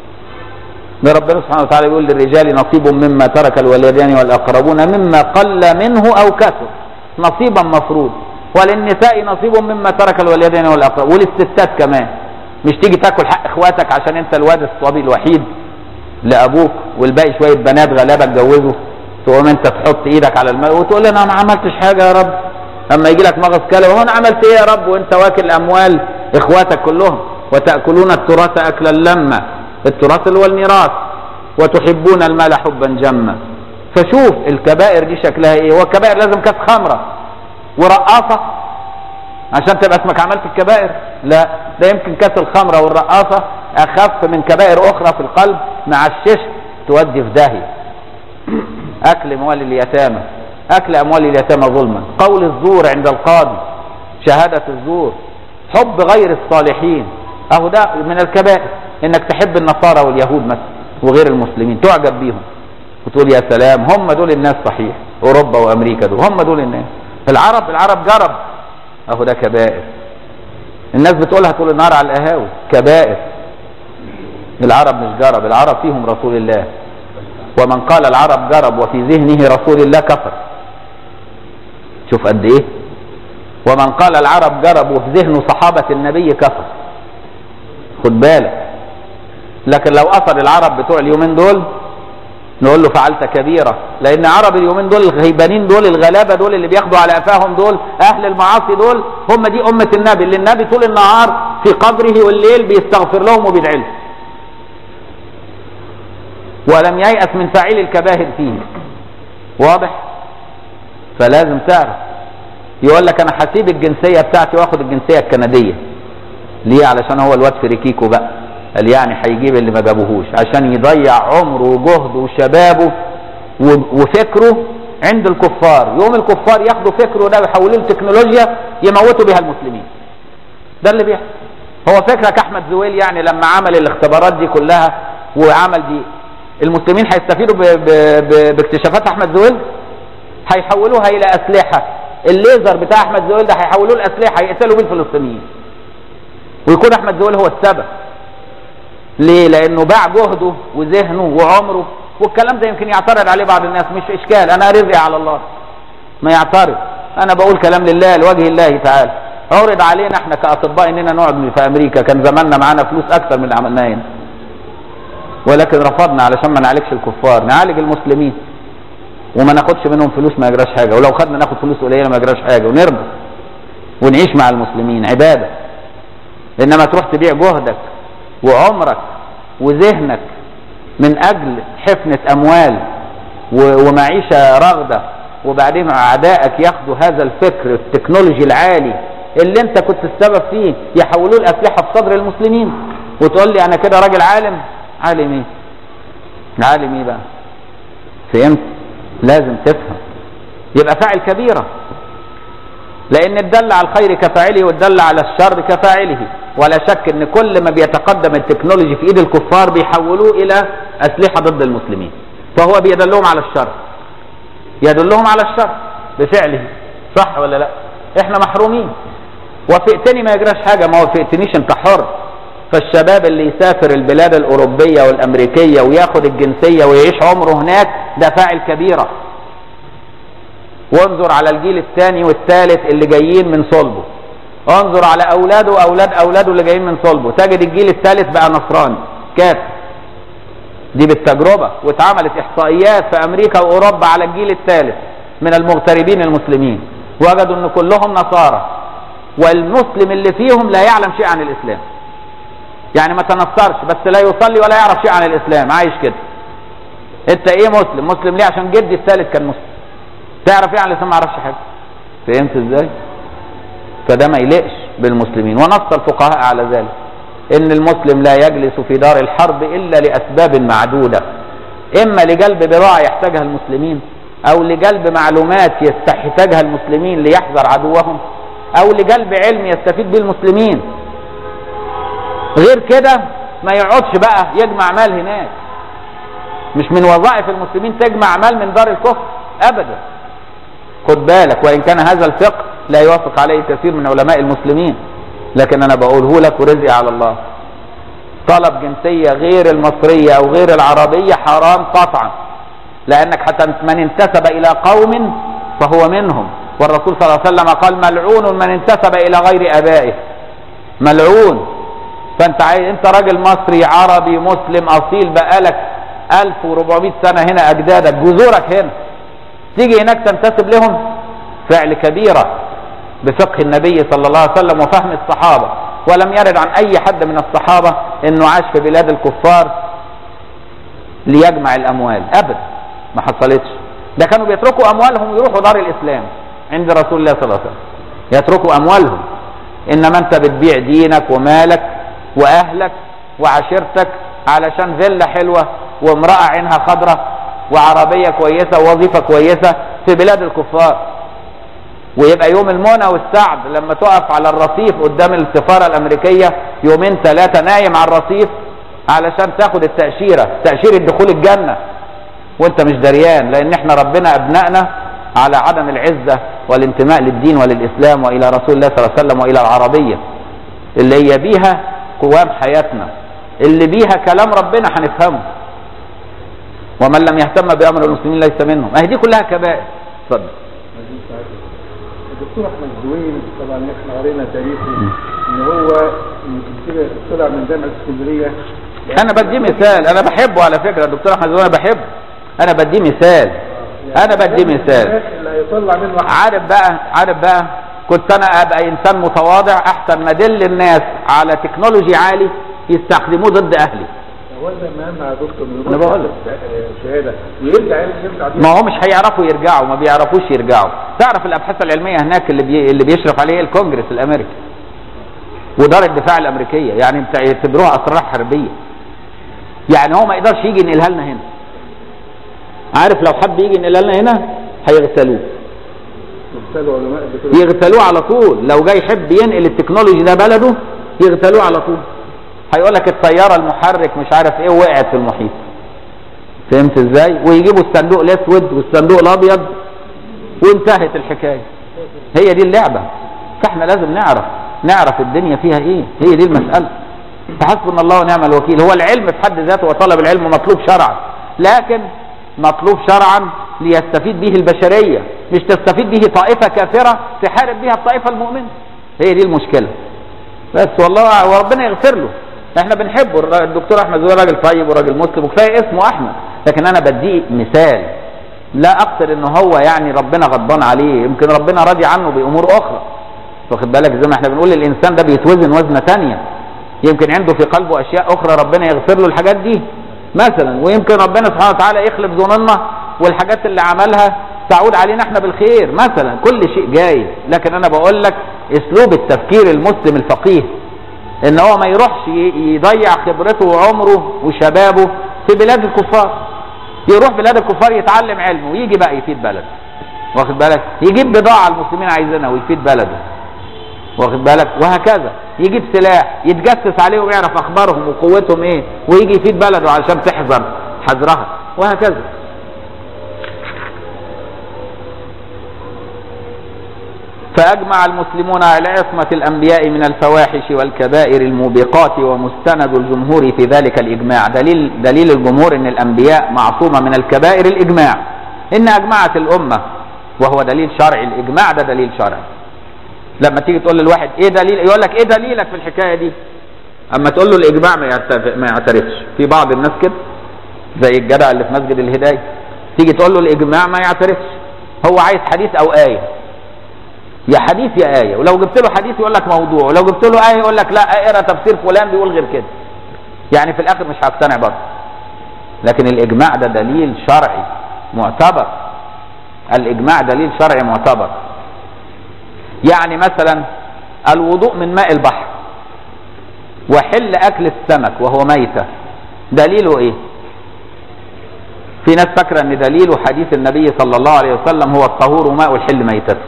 ده ربنا سبحانه وتعالى يقول للرجال نصيب مما ترك الوالدان والاقربون مما قل منه او كثر نصيبا مفروض وللنساء نصيب مما ترك الوالدين والاقربون وللستات كمان مش تيجي تاكل حق اخواتك عشان انت الواد الصبي الوحيد لابوك والباقي شويه بنات غلابه اتجوزوا تقوم انت تحط ايدك على الماء وتقول انا ما عملتش حاجه يا رب اما يجي لك مغص كلام هو انا عملت ايه يا رب وانت واكل اموال اخواتك كلهم وتاكلون التراث اكلا لما التراث اللي هو الميراث وتحبون المال حبا جما فشوف الكبائر دي شكلها ايه هو الكبائر لازم كاس خمره ورقاصه عشان تبقى اسمك عملت الكبائر لا ده يمكن كاس الخمره والرقاصه اخف من كبائر اخرى في القلب مع الشش تودي في داهيه اكل اموال اليتامى اكل اموال اليتامى ظلما قول الزور عند القاضي شهاده الزور حب غير الصالحين اهو ده من الكبائر انك تحب النصارى واليهود مثلا وغير المسلمين تعجب بيهم وتقول يا سلام هم دول الناس صحيح اوروبا وامريكا دول هم دول الناس العرب العرب جرب اهو ده كبائر الناس بتقولها طول النهار على القهاوي كبائر العرب مش جرب العرب فيهم رسول الله ومن قال العرب جرب وفي ذهنه رسول الله كفر شوف قد ايه ومن قال العرب جرب وفي ذهنه صحابة النبي كفر خد بالك لكن لو اثر العرب بتوع اليومين دول نقول له فعلت كبيرة لان عرب اليومين دول الغيبانين دول الغلابة دول اللي بياخدوا على قفاهم دول اهل المعاصي دول هم دي امة النبي اللي النبي طول النهار في قبره والليل بيستغفر لهم وبيدعي لهم ولم ييأس من فاعل الكبائر فيه واضح فلازم تعرف يقول لك انا هسيب الجنسية بتاعتي واخد الجنسية الكندية ليه علشان هو الواد فريكيكو بقى قال يعني هيجيب اللي ما جابوهوش عشان يضيع عمره وجهده وشبابه وفكره عند الكفار يوم الكفار ياخدوا فكره ده ويحولوه لتكنولوجيا يموتوا بها المسلمين ده اللي بيحصل هو فكرك احمد زويل يعني لما عمل الاختبارات دي كلها وعمل دي المسلمين هيستفيدوا ب- ب- ب- باكتشافات احمد زويل هيحولوها الى اسلحه الليزر بتاع احمد زويل ده هيحولوه لاسلحه يقتلوا بيه الفلسطينيين ويكون احمد زويل هو السبب ليه لانه باع جهده وذهنه وعمره والكلام ده يمكن يعترض عليه بعض الناس مش اشكال انا رزقي على الله ما يعترض انا بقول كلام لله لوجه الله تعالى عرض علينا احنا كاطباء اننا نقعد في امريكا كان زماننا معانا فلوس اكتر من اللي عملناه هنا ولكن رفضنا علشان ما نعالجش الكفار نعالج المسلمين وما ناخدش منهم فلوس ما يجراش حاجه ولو خدنا ناخد فلوس قليله ما يجراش حاجه ونرضى ونعيش مع المسلمين عباده انما تروح تبيع جهدك وعمرك وذهنك من اجل حفنه اموال و- ومعيشه رغده وبعدين اعدائك ياخدوا هذا الفكر التكنولوجي العالي اللي انت كنت السبب فيه يحولوه لاسلحه في صدر المسلمين وتقول لي انا كده راجل عالم عالم ايه عالم ايه بقى فهمت لازم تفهم يبقى فاعل كبيره لان الدل على الخير كفاعله والدل على الشر كفاعله ولا شك ان كل ما بيتقدم التكنولوجي في ايد الكفار بيحولوه الى اسلحه ضد المسلمين فهو بيدلهم على الشر يدلهم على الشر بفعله صح ولا لا احنا محرومين وفئتني ما يجراش حاجه ما وفئتنيش انت حر فالشباب اللي يسافر البلاد الأوروبية والأمريكية وياخد الجنسية ويعيش عمره هناك ده فاعل كبيرة وانظر على الجيل الثاني والثالث اللي جايين من صلبه انظر على أولاده وأولاد أولاده اللي جايين من صلبه تجد الجيل الثالث بقى نصراني كافر دي بالتجربة واتعملت إحصائيات في أمريكا وأوروبا على الجيل الثالث من المغتربين المسلمين وجدوا أن كلهم نصارى والمسلم اللي فيهم لا يعلم شيء عن الإسلام يعني ما تنصرش بس لا يصلي ولا يعرف شيء عن الإسلام عايش كده انت ايه مسلم مسلم ليه عشان جدي الثالث كان مسلم تعرف ايه عن الإسلام ما يعرفش حاجة فهمت ازاي فده ما يلقش بالمسلمين ونص الفقهاء على ذلك ان المسلم لا يجلس في دار الحرب الا لاسباب معدودة اما لجلب بضاعة يحتاجها المسلمين او لجلب معلومات يحتاجها المسلمين ليحذر عدوهم او لجلب علم يستفيد به المسلمين غير كده ما يقعدش بقى يجمع مال هناك مش من وظائف المسلمين تجمع مال من دار الكفر ابدا خد بالك وان كان هذا الفقه لا يوافق عليه كثير من علماء المسلمين لكن انا بقوله لك ورزقي على الله طلب جنسية غير المصرية او غير العربية حرام قطعا لانك حتى من انتسب الى قوم فهو منهم والرسول صلى الله عليه وسلم قال ملعون من انتسب الى غير ابائه ملعون فانت عايز انت راجل مصري عربي مسلم اصيل بقالك 1400 سنة هنا اجدادك جذورك هنا تيجي هناك تنتسب لهم فعل كبيرة بفقه النبي صلى الله عليه وسلم وفهم الصحابة ولم يرد عن اي حد من الصحابة انه عاش في بلاد الكفار ليجمع الاموال ابدا ما حصلتش ده كانوا بيتركوا اموالهم ويروحوا دار الاسلام عند رسول الله صلى الله عليه وسلم يتركوا اموالهم انما انت بتبيع دينك ومالك واهلك وعشيرتك علشان فيلا حلوة وامرأة عينها خضرة وعربية كويسة ووظيفة كويسة في بلاد الكفار ويبقى يوم المنى والسعد لما تقف على الرصيف قدام السفارة الامريكية يومين ثلاثة نايم على الرصيف علشان تاخد التأشيرة تأشيرة دخول الجنة وانت مش دريان لان احنا ربنا ابنائنا على عدم العزة والانتماء للدين وللاسلام والى رسول الله صلى الله عليه وسلم والى العربية اللي هي بيها قوام حياتنا اللي بيها كلام ربنا هنفهمه ومن لم يهتم بامر المسلمين ليس منهم اهي دي كلها كبائر اتفضل الدكتور احمد زويل طبعا احنا قرينا تاريخه ان هو كده طلع من جامعه اسكندريه انا بدي مثال انا بحبه على فكره الدكتور احمد زويل انا بحبه انا بدي مثال انا بدي مثال اللي هيطلع منه عارف بقى عارف بقى كنت انا ابقى انسان متواضع احسن ما ادل الناس على تكنولوجي عالي يستخدموه ضد اهلي هو ده مهم يا دكتور من أنا بقول لك. شهاده ويرجع يرجع ما هو مش هيعرفوا يرجعوا ما بيعرفوش يرجعوا تعرف الابحاث العلميه هناك اللي بي... اللي بيشرف عليه الكونجرس الامريكي ودار الدفاع الامريكيه يعني بتاع- يعتبروها اسرار حربيه يعني هو ما يقدرش يجي ينقلها لنا هنا عارف لو حب يجي ينقلها لنا هنا هيغتالوه يغسلوا علماء الدكتور يغتالوه على طول لو جاي يحب ينقل التكنولوجي ده بلده يغتالوه على طول هيقول لك الطياره المحرك مش عارف ايه وقعت في المحيط فهمت ازاي ويجيبوا الصندوق الاسود والصندوق الابيض وانتهت الحكايه هي دي اللعبه فاحنا لازم نعرف نعرف الدنيا فيها ايه هي دي المساله فحسبنا الله ونعم الوكيل هو العلم في حد ذاته وطلب العلم مطلوب شرعا لكن مطلوب شرعا ليستفيد به البشريه مش تستفيد به طائفه كافره تحارب بها الطائفه المؤمنه هي دي المشكله بس والله وربنا يغفر له احنا بنحبه الر- الدكتور احمد زويل راجل طيب وراجل مسلم وكفايه اسمه احمد لكن انا بديه مثال لا اقصد ان هو يعني ربنا غضبان عليه يمكن ربنا راضي عنه بامور اخرى واخد بالك زي ما احنا بنقول الانسان ده بيتوزن وزنه تانية يمكن عنده في قلبه اشياء اخرى ربنا يغفر له الحاجات دي مثلا ويمكن ربنا سبحانه وتعالى يخلف ظننا والحاجات اللي عملها تعود علينا احنا بالخير مثلا كل شيء جاي لكن انا بقول لك اسلوب التفكير المسلم الفقيه ان هو ما يروحش ي- يضيع خبرته وعمره وشبابه في بلاد الكفار يروح بلاد الكفار يتعلم علم ويجي بقى يفيد بلده واخد بالك يجيب بضاعة المسلمين عايزينها ويفيد بلده واخد بالك وهكذا يجيب سلاح يتجسس عليهم ويعرف اخبارهم وقوتهم ايه ويجي يفيد بلده علشان تحذر حذرها وهكذا فأجمع المسلمون على عصمة الأنبياء من الفواحش والكبائر الموبقات ومستند الجمهور في ذلك الإجماع دليل, دليل الجمهور أن الأنبياء معصومة من الكبائر الإجماع إن أجمعت الأمة وهو دليل شرعي الإجماع ده دليل شرعي لما تيجي تقول للواحد إيه دليل يقول لك إيه دليلك في الحكاية دي أما تقول له الإجماع ما يعترف- ما يعترفش في بعض الناس كده زي الجدع اللي في مسجد الهداية تيجي تقول له الإجماع ما يعترفش هو عايز حديث أو آية يا حديث يا آية ولو جبت له حديث يقول لك موضوع ولو جبت له آية يقول لك لا اقرا تفسير فلان بيقول غير كده يعني في الآخر مش هقتنع برضه لكن الإجماع ده دليل شرعي معتبر الإجماع دليل شرعي معتبر يعني مثلا الوضوء من ماء البحر وحل أكل السمك وهو ميتة دليله إيه في ناس فاكرة أن دليله حديث النبي صلى الله عليه وسلم هو الطهور ماء الحل ميتته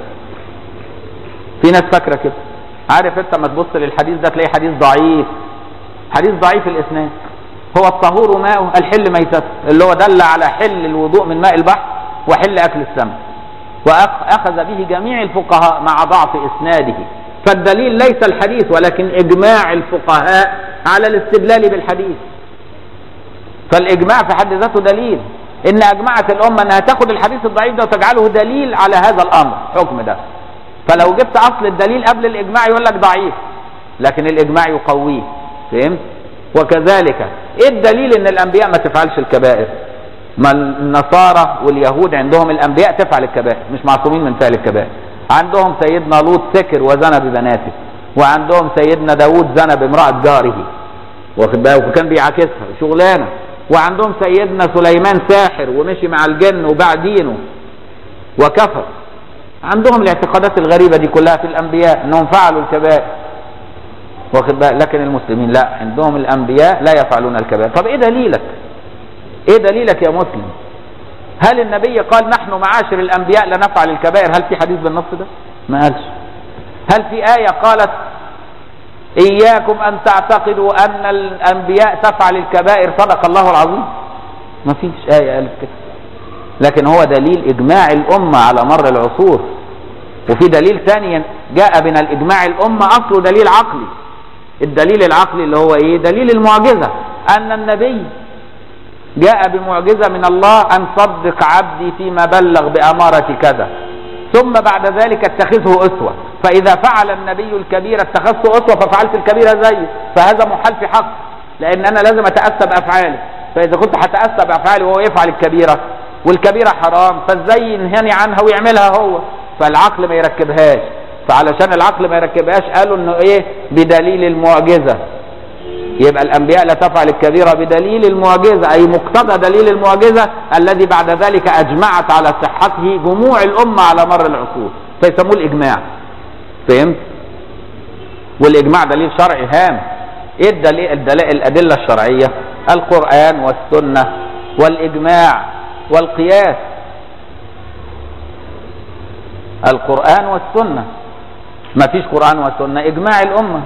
في ناس فاكره كده عارف انت لما تبص للحديث ده تلاقي حديث ضعيف حديث ضعيف الاسناد هو الطهور ماءه الحل ميتته اللي هو دل على حل الوضوء من ماء البحر وحل اكل السمك واخذ به جميع الفقهاء مع ضعف اسناده فالدليل ليس الحديث ولكن اجماع الفقهاء على الاستدلال بالحديث فالاجماع في حد ذاته دليل ان اجمعت الامه انها تاخد الحديث الضعيف ده وتجعله دليل على هذا الامر حكم ده فلو جبت اصل الدليل قبل الاجماع يقول لك ضعيف لكن الاجماع يقويه فهمت وكذلك ايه الدليل ان الانبياء ما تفعلش الكبائر ما النصارى واليهود عندهم الانبياء تفعل الكبائر مش معصومين من فعل الكبائر عندهم سيدنا لوط سكر وزنى ببناته وعندهم سيدنا داود زنى بامرأة جاره واخد بالك وكان بيعاكسها شغلانه وعندهم سيدنا سليمان ساحر ومشي مع الجن وباع دينه وكفر عندهم الاعتقادات الغريبة دي كلها في الأنبياء أنهم فعلوا الكبائر واخد بالك لكن المسلمين لا عندهم الأنبياء لا يفعلون الكبائر طب إيه دليلك إيه دليلك يا مسلم هل النبي قال نحن معاشر الأنبياء لا نفعل الكبائر هل في حديث بالنص ده ما قالش هل في آية قالت إياكم أن تعتقدوا أن الأنبياء تفعل الكبائر صدق الله العظيم ما فيش آية قالت كده لكن هو دليل إجماع الأمة على مر العصور وفي دليل ثاني جاء من الإجماع الأمة أصله دليل عقلي الدليل العقلي اللي هو إيه دليل المعجزة أن النبي جاء بمعجزة من الله أن صدق عبدي فيما بلغ بأمارة كذا ثم بعد ذلك اتخذه أسوة فإذا فعل النبي الكبير اتخذته أسوة ففعلت الكبيرة زيه فهذا محال في حق لأن أنا لازم أتأسى بأفعاله فإذا كنت هتأسى بأفعاله وهو يفعل الكبيرة والكبيرة حرام فازاي ينهني عنها ويعملها هو فالعقل ما يركبهاش فعلشان العقل ما يركبهاش قالوا انه ايه بدليل المعجزة يبقى الانبياء لا تفعل الكبيرة بدليل المعجزة اي مقتضى دليل المعجزة الذي بعد ذلك اجمعت على صحته جموع الامة على مر العصور فيسموه الاجماع فهمت والاجماع دليل شرعي هام ايه الدليل الدلائل الادله الشرعيه القران والسنه والاجماع والقياس القرآن والسنة ما فيش قرآن وسنة إجماع الأمة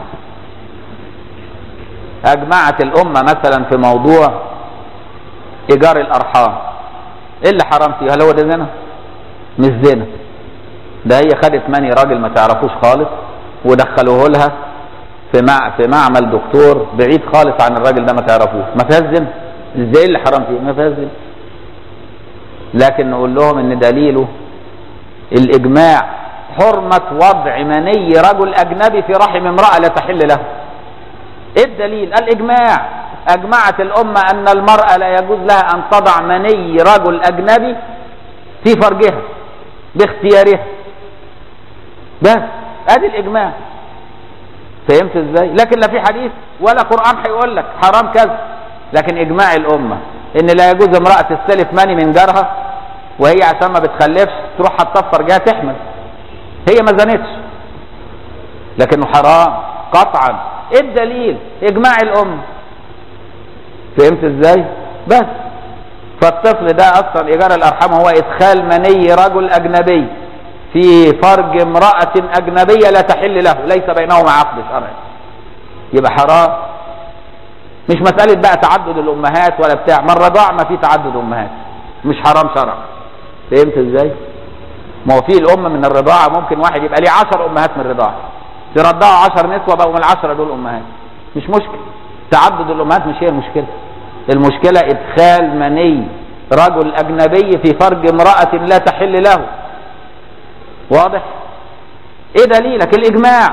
أجمعت الأمة مثلا في موضوع إيجار الأرحام إيه اللي حرام فيه هل هو ده زنا مش زنا ده هي خدت ماني راجل ما تعرفوش خالص ودخلوه لها في مع في معمل دكتور بعيد خالص عن الراجل ده ما تعرفوش ما فيهاش زنا ازاي اللي حرام فيه ما فيهاش زنا لكن نقول لهم ان دليله الاجماع حرمة وضع مني رجل اجنبي في رحم امرأة لا تحل له ايه الدليل الاجماع اجمعت الامة ان المرأة لا يجوز لها ان تضع مني رجل اجنبي في فرجها باختيارها بس ادي الاجماع فهمت ازاي لكن لا في حديث ولا قرآن هيقول لك حرام كذا لكن اجماع الامة ان لا يجوز امرأة تستلف ماني من جارها وهي عشان ما بتخلفش تروح حاطاه في فرجها تحمل هي ما زنتش لكنه حرام قطعا ايه الدليل اجماع الامة فهمت ازاي بس فالطفل ده اصلا ايجار الارحام هو ادخال مني رجل اجنبي في فرج امرأة اجنبية لا تحل له ليس بينهما عقد شرعي يبقى حرام مش مسألة بقى تعدد الامهات ولا بتاع ما الرضاع ما في تعدد امهات مش حرام شرعا فهمت ازاي ما هو في الام من الرضاعه ممكن واحد يبقى ليه 10 امهات من الرضاعه ترضعوا 10 نسوه بقوا من العشره دول امهات مش مشكله تعدد الامهات مش هي المشكله المشكله ادخال مني رجل اجنبي في فرج امراه لا تحل له واضح ايه دليلك الاجماع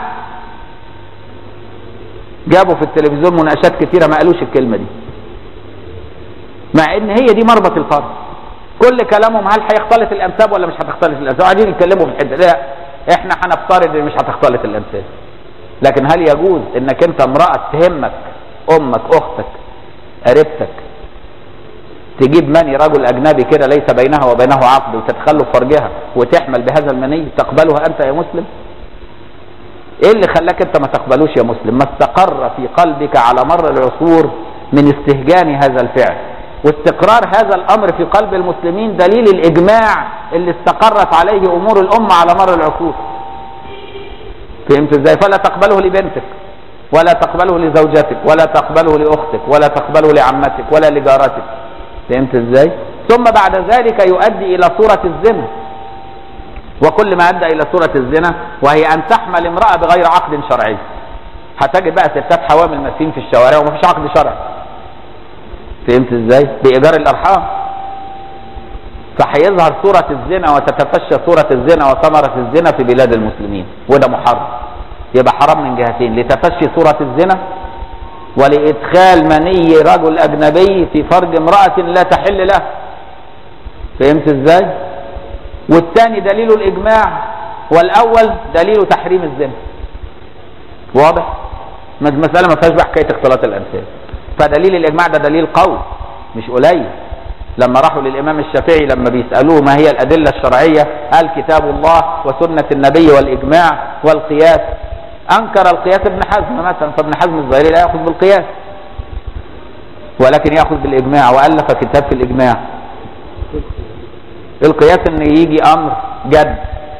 جابوا في التلفزيون مناقشات كتيره ما قالوش الكلمه دي مع ان هي دي مربط الفرج كل كلامهم هل هيختلط الانساب ولا مش هتختلط الانساب قاعدين يتكلموا في الحته لا احنا هنفترض ان مش هتختلط الانساب لكن هل يجوز انك انت امراه تهمك امك اختك قريبتك تجيب مني رجل اجنبي كده ليس بينها وبينه عقد وتتخلف فرجها وتحمل بهذا المني تقبلها انت يا مسلم ايه اللي خلاك انت ما تقبلوش يا مسلم ما استقر في قلبك على مر العصور من استهجان هذا الفعل واستقرار هذا الامر في قلب المسلمين دليل الاجماع اللي استقرت عليه امور الامه على مر العصور فهمت ازاي فلا تقبله لبنتك ولا تقبله لزوجتك ولا تقبله لاختك ولا تقبله لعمتك ولا لجارتك فهمت ازاي ثم بعد ذلك يؤدي الى صوره الزنا وكل ما ادى الى صوره الزنا وهي ان تحمل امراه بغير عقد شرعي هتجد بقى ستات حوامل ماشيين في الشوارع ومفيش عقد شرعي فهمت ازاي بايجار الارحام فهيظهر صورة الزنا وتتفشى صورة الزنا وثمرة الزنا في بلاد المسلمين وده محرم يبقى حرام من جهتين لتفشي صورة الزنا ولإدخال مني رجل أجنبي في فرج امرأة لا تحل له فهمت ازاي والثاني دليل الإجماع والأول دليل تحريم الزنا واضح المسألة ما فيهاش بقى حكاية اختلاط الأنساب فدليل الإجماع ده دليل قوي مش قليل لما راحوا للإمام الشافعي لما بيسألوه ما هي الأدلة الشرعية قال كتاب الله وسنة النبي والإجماع والقياس أنكر القياس ابن حزم مثلا فابن حزم الظاهري لا يأخذ بالقياس ولكن يأخذ بالإجماع وألف كتاب في الإجماع القياس إن يجي أمر جد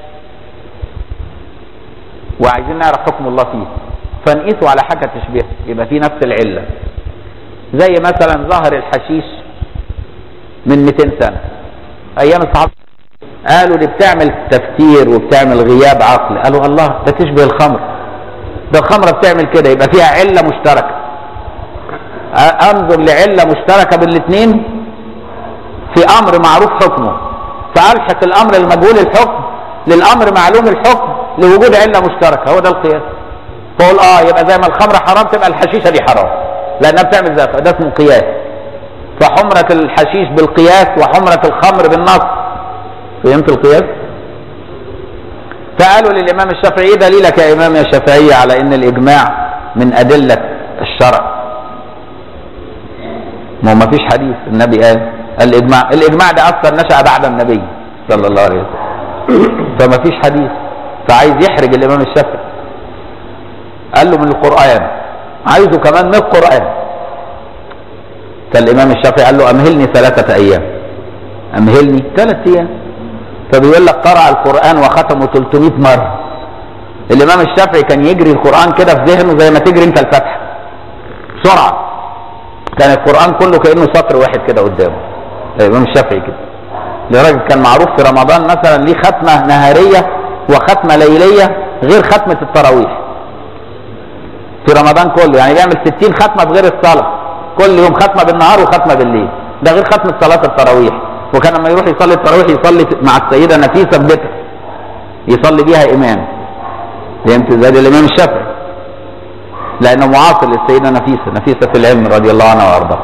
وعايزين نعرف حكم الله فيه فنقيسه على حاجة تشبهه يبقى في نفس العلة زي مثلا ظهر الحشيش من 200 سنة أيام الصحابة قالوا دي بتعمل تفسير وبتعمل غياب عقل قالوا الله ده تشبه الخمر ده الخمرة بتعمل كده يبقى فيها علة مشتركة انظر لعلة مشتركة بين الاثنين في امر معروف حكمه فالحق الامر المجهول الحكم للامر معلوم الحكم لوجود علة مشتركة هو ده القياس فقول اه يبقى زي ما الخمرة حرام تبقى الحشيشة دي حرام لانها بتعمل زي ده اسمه قياس فحمرة الحشيش بالقياس وحمرة الخمر بالنص فهمت القياس فقالوا للامام الشافعي ايه دليلك يا امام يا شافعي على ان الاجماع من ادلة الشرع ما هو ما فيش حديث النبي قال الاجماع الاجماع ده اصلا نشأ بعد النبي صلى الله عليه وسلم فما فيش حديث فعايز يحرج الامام الشافعي قال له من القرآن عايزه كمان من القرآن فالامام الشافعي قال له امهلني ثلاثة ايام امهلني ثلاث ايام فبيقول لك قرأ القرآن وختمه 300 مرة الامام الشافعي كان يجري القرآن كده في ذهنه زي ما تجري انت الفتح بسرعة كان القرآن كله كأنه سطر واحد كده قدامه الامام الشافعي كده لراجل كان معروف في رمضان مثلا ليه ختمة نهارية وختمة ليلية غير ختمة التراويح في رمضان كله يعني بيعمل 60 ختمة بغير الصلاة كل يوم ختمة بالنهار وختمة بالليل ده غير ختمة صلاة التراويح وكان لما يروح يصلي التراويح يصلي مع السيدة نفيسة في بيتها يصلي بيها إمام فهمت ازاي الإمام الشافعي لأنه معاصر للسيدة نفيسة نفيسة في العلم رضي الله عنها وأرضاها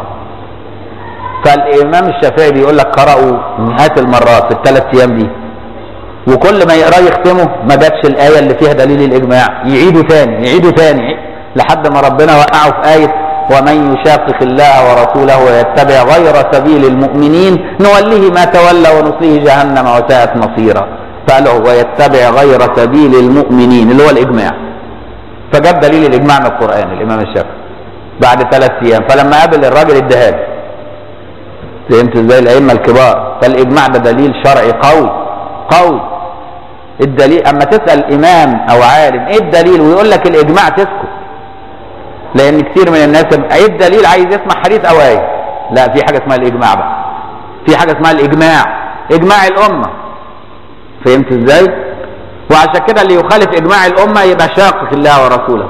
فالإمام الشافعي بيقول لك قرأوا مئات المرات في الثلاث أيام دي وكل ما يقراه يختمه ما جاتش الآية اللي فيها دليل الإجماع يعيدوا تاني يعيدوا تاني لحد ما ربنا وقعه في آية ومن يشاقق الله ورسوله ويتبع غير سبيل المؤمنين نوليه ما تولى ونصليه جهنم وساءت مصيرا فقال ويتبع غير سبيل المؤمنين اللي هو الإجماع فجاب دليل الإجماع من القرآن الإمام الشافعي بعد ثلاث أيام فلما قابل الراجل اداها فهمت ازاي الأئمة الكبار فالإجماع ده دليل شرعي قوي قوي الدليل أما تسأل إمام أو عالم إيه الدليل ويقول لك الإجماع تسكت لان كتير من الناس ايه الدليل عايز يسمع حديث او ايه لا في حاجه اسمها الاجماع بقى في حاجه اسمها الاجماع اجماع الامه فهمت ازاي وعشان كده اللي يخالف اجماع الامه يبقى شاقق الله ورسوله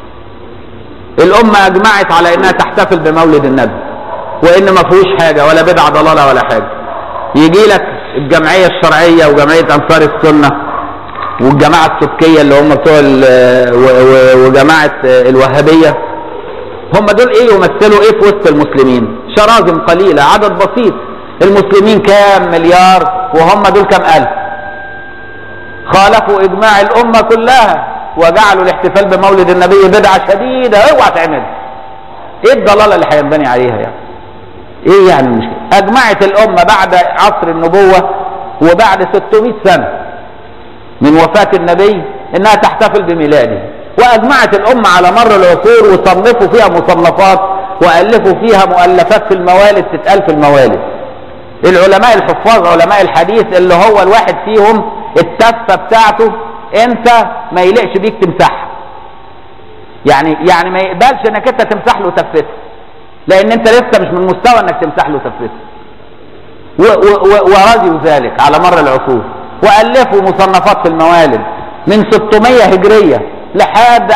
الامه اجمعت على انها تحتفل بمولد النبي وان ما فيهوش حاجه ولا بدعه ضلاله ولا حاجه يجي لك الجمعيه الشرعيه وجمعيه انصار السنه والجماعه السبكيه اللي هم بتوع ال- و- و- وجماعه الوهابيه هم دول ايه يمثلوا ايه في وسط المسلمين شراذم قليله عدد بسيط المسلمين كام مليار وهم دول كام الف خالفوا اجماع الامه كلها وجعلوا الاحتفال بمولد النبي بدعه شديده اوعى تعمل ايه الضلاله اللي هينبني عليها يعني ايه يعني المشكله اجمعت الامه بعد عصر النبوه وبعد 600 سنه من وفاه النبي انها تحتفل بميلاده واجمعت الامه على مر العصور وصنفوا فيها مصنفات والفوا فيها مؤلفات في الموالد تتقال في الموالد العلماء الحفاظ علماء الحديث اللي هو الواحد فيهم التفه بتاعته انت ما يليقش بيك تمسحها يعني يعني ما يقبلش انك انت تمسح له تفته لان انت لسه مش من مستوى انك تمسح له تفته و- و- و- ورضيوا ذلك على مر العصور والفوا مصنفات في الموالد من 600 هجريه لحد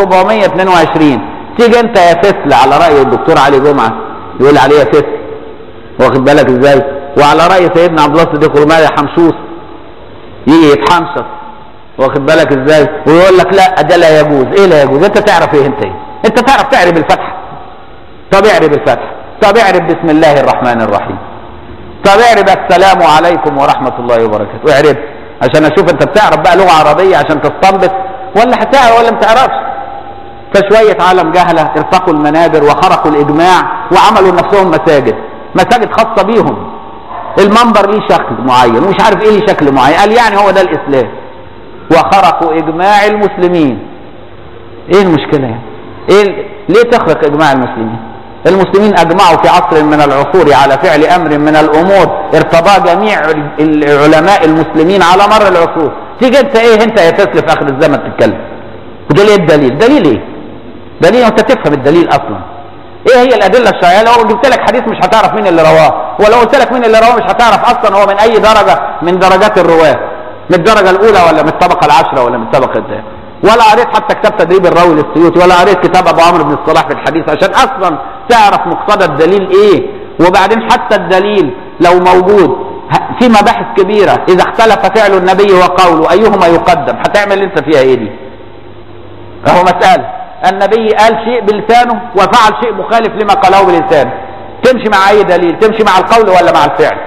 1422 تيجي انت يا فسل على راي الدكتور علي جمعه يقول عليه يا فسل واخد بالك ازاي وعلى راي سيدنا عبد الله الصديق رمال يا حمشوس يجي يتحمشط واخد بالك ازاي ويقول لك لا ده لا يجوز ايه لا يجوز انت تعرف ايه انت ايه انت تعرف تعرف الفتحه طب اعرف الفتحه طب اعرف بسم الله الرحمن الرحيم طب اعرف السلام عليكم ورحمه الله وبركاته اعرف عشان اشوف انت بتعرف بقى لغه عربيه عشان تستنبط ولا هتعرف ولا ما تعرفش فشويه عالم جهله ارتقوا المنابر وخرقوا الاجماع وعملوا لنفسهم مساجد مساجد خاصه بيهم المنبر ليه شكل معين ومش عارف ايه ليه شكل معين قال يعني هو ده الاسلام وخرقوا اجماع المسلمين ايه المشكله يعني ايه ال- ليه تخرق اجماع المسلمين المسلمين اجمعوا في عصر من العصور على فعل امر من الامور ارتضى جميع ال- العلماء المسلمين على مر العصور تيجي انت ايه انت يا فسل في اخر الزمن تتكلم وتقول ايه الدليل دليل ايه دليل انت تفهم الدليل اصلا ايه هي الادله الشرعيه لو جبت لك حديث مش هتعرف مين اللي رواه ولو قلت لك مين اللي رواه مش هتعرف اصلا هو من اي درجه من درجات الرواه من الدرجه الاولى ولا من الطبقه العاشره ولا من الطبقه الثانيه ولا قريت حتى كتاب تدريب الراوي للسيوطي ولا قريت كتاب ابو عمرو بن الصلاح في الحديث عشان اصلا تعرف مقتضى الدليل ايه وبعدين حتى الدليل لو موجود ه- في مباحث كبيره اذا اختلف فعل النبي وقوله ايهما يقدم هتعمل انت فيها ايه دي فهو مسألة النبي قال شيء بلسانه وفعل شيء مخالف لما قاله بلسانه تمشي مع أي دليل تمشي مع القول ولا مع الفعل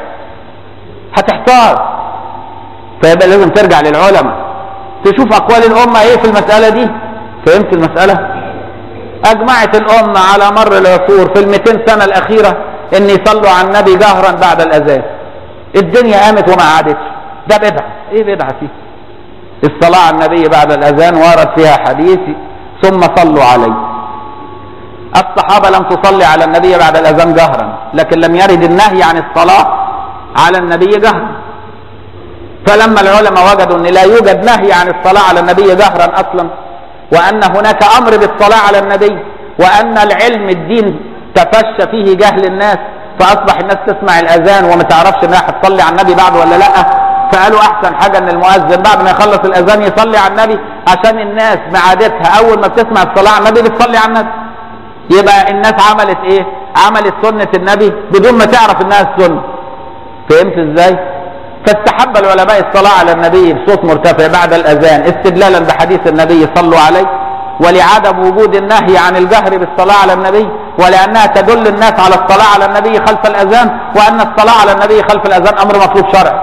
هتحتار فيبقى لازم ترجع للعلماء تشوف أقوال الأمة إيه في المسألة دي فهمت المسألة أجمعت الأمة على مر العصور في المئتين سنة الأخيرة إن يصلوا على النبي جهرا بعد الأذان الدنيا قامت وما عادتش ده بدعة إيه بدعة فيه الصلاة على النبي بعد الأذان ورد فيها حديث ثم صلوا عليه الصحابة لم تصلي على النبي بعد الأذان جهرا لكن لم يرد النهي عن الصلاة على النبي جهرا فلما العلماء وجدوا أن لا يوجد نهي عن الصلاة على النبي جهرا أصلا وأن هناك أمر بالصلاة على النبي وأن العلم الدين تفشى فيه جهل الناس فأصبح الناس تسمع الأذان وما تعرفش إنها هتصلي على النبي بعد ولا لأ فقالوا احسن حاجه ان المؤذن بعد ما يخلص الاذان يصلي على النبي عشان الناس بعادتها اول ما بتسمع الصلاه على النبي بتصلي على النبي يبقى الناس عملت ايه عملت سنه النبي بدون ما تعرف انها السنه فهمت ازاي فاستحب العلماء الصلاه على النبي بصوت مرتفع بعد الاذان استدلالا بحديث النبي صلوا عليه ولعدم وجود النهي عن الجهر بالصلاة على النبي ولأنها تدل الناس على الصلاة على النبي خلف الأذان وأن الصلاة على النبي خلف الأذان أمر مطلوب شرعي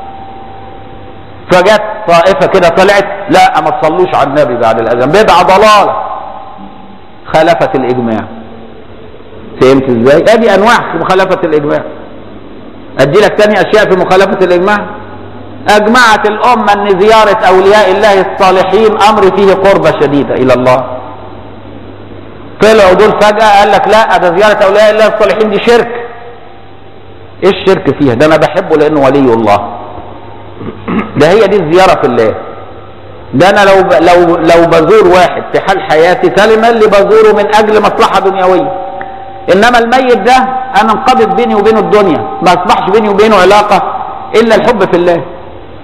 فجت طائفة كده طلعت لا ما تصلوش على النبي بعد الأذان بدعة ضلالة خالفت الإجماع فهمت ازاي؟ ادي انواع في مخالفة الإجماع ادي لك تاني اشياء في مخالفة الإجماع اجمعت الامة ان زيارة اولياء الله الصالحين امر فيه قربة شديدة الى الله طلعوا دول فجأة قال لك لا ده زيارة اولياء الله الصالحين دي شرك ايه الشرك فيها ده انا بحبه لانه ولي الله ده هي دي الزيارة في الله ده انا لو لو لو بزور واحد في حال حياتي كلمة اللي بزوره من اجل مصلحة دنيوية انما الميت ده انا انقبض بيني وبينه الدنيا ما اصبحش بيني وبينه علاقة الا الحب في الله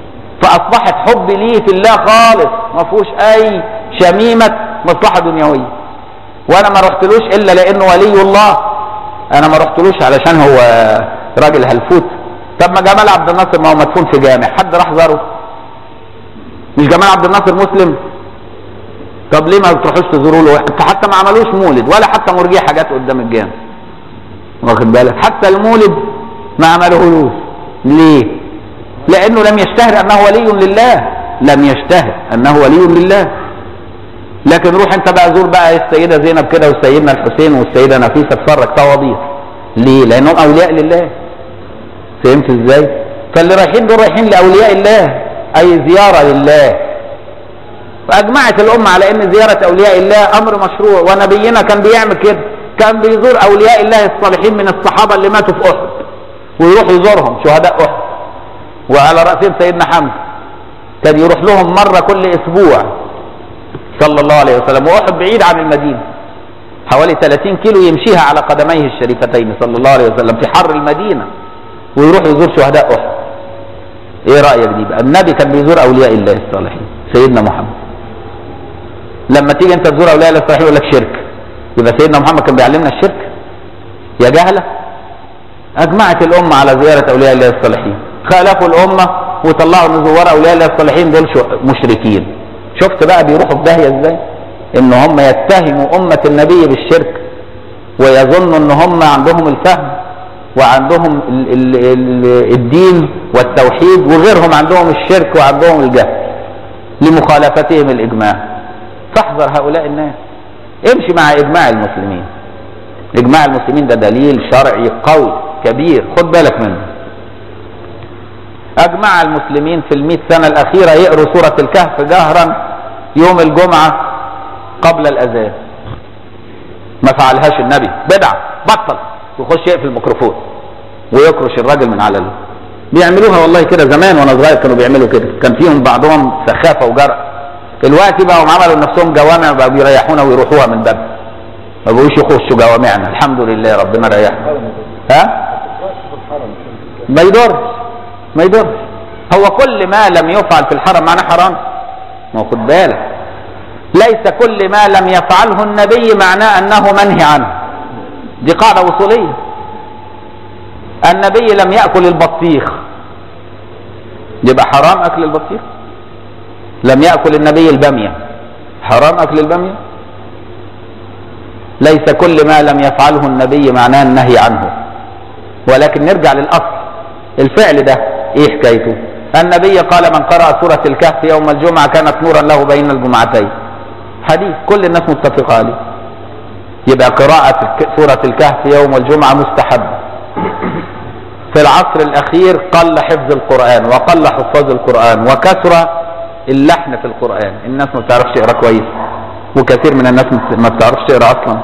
فاصبحت حبي ليه في الله خالص ما فيهوش اي شميمه مصلحه دنيويه وانا ما رحتلوش الا لانه ولي الله انا ما رحتلوش علشان هو راجل هلفوت طب ما جمال عبد الناصر ما هو مدفون في جامع حد راح زاره مش جمال عبد الناصر مسلم طب ليه ما بتروحوش تزوروا له حتى ما عملوش مولد ولا حتى مرجية حاجات قدام الجامع واخد بالك حتى المولد ما عملوهوش ليه لانه لم يشتهر انه ولي لله لم يشتهر انه ولي لله لكن روح انت بقى زور بقى السيده زينب كده وسيدنا الحسين والسيده نفيسه اتفرج توابير ليه لانهم اولياء لله فهمت ازاي فاللي رايحين دول رايحين لاولياء الله اي زياره لله فاجمعت الامه على ان زياره اولياء الله امر مشروع ونبينا كان بيعمل كده كان بيزور اولياء الله الصالحين من الصحابه اللي ماتوا في احد ويروح يزورهم شهداء احد وعلى راسهم سيدنا حمزه كان يروح لهم مره كل اسبوع صلى الله عليه وسلم واحد بعيد عن المدينه حوالي 30 كيلو يمشيها على قدميه الشريفتين صلى الله عليه وسلم في حر المدينه ويروح يزور شهداء احد ايه رايك دي بقى النبي كان بيزور اولياء الله الصالحين سيدنا محمد لما تيجي انت تزور اولياء الله الصالحين يقول لك شرك يبقى سيدنا محمد كان بيعلمنا الشرك يا جهله اجمعت الامه على زياره اولياء الله الصالحين خالفوا الامه وطلعوا ان زوار اولياء الله الصالحين دول مشركين شفت بقى بيروحوا في داهيه ازاي ان هم يتهموا امه النبي بالشرك ويظنوا ان هم عندهم الفهم وعندهم ال ال ال الدين والتوحيد وغيرهم عندهم الشرك وعندهم الجهل لمخالفتهم الاجماع فاحذر هؤلاء الناس امشي مع اجماع المسلمين اجماع المسلمين ده دليل شرعي قوي كبير خد بالك منه اجمع المسلمين في المئة سنة الاخيرة يقروا سورة الكهف جهرا يوم الجمعة قبل الاذان ما فعلهاش النبي بدعة بطل يخش يقفل الميكروفون ويكرش الراجل من على ال... بيعملوها والله كده زمان وانا صغير كانوا بيعملوا كده كان فيهم بعضهم سخافة وجرأة دلوقتي بقوا عملوا لنفسهم جوامع بقوا بيريحونا ويروحوها من باب ما بقوش يخشوا جوامعنا الحمد لله ربنا ريحنا ها ما يضرش ما يضرش هو كل ما لم يفعل في الحرم معناه حرام ما هو خد بالك ليس كل ما لم يفعله النبي معناه انه منهي عنه دي قاعده وصوليه النبي لم ياكل البطيخ يبقى حرام اكل البطيخ لم ياكل النبي الباميه حرام اكل الباميه ليس كل ما لم يفعله النبي معناه النهي عنه ولكن نرجع للاصل الفعل ده ايه حكايته النبي قال من قرأ سورة الكهف يوم الجمعة كانت نورا له بين الجمعتين حديث كل الناس متفقة عليه يبقى قراءة سورة الكهف يوم الجمعة مستحب في العصر الأخير قل حفظ القرآن وقل حفاظ القرآن وكثر اللحن في القرآن الناس ما بتعرفش تقرا كويس وكثير من الناس ما بتعرفش تقرا أصلا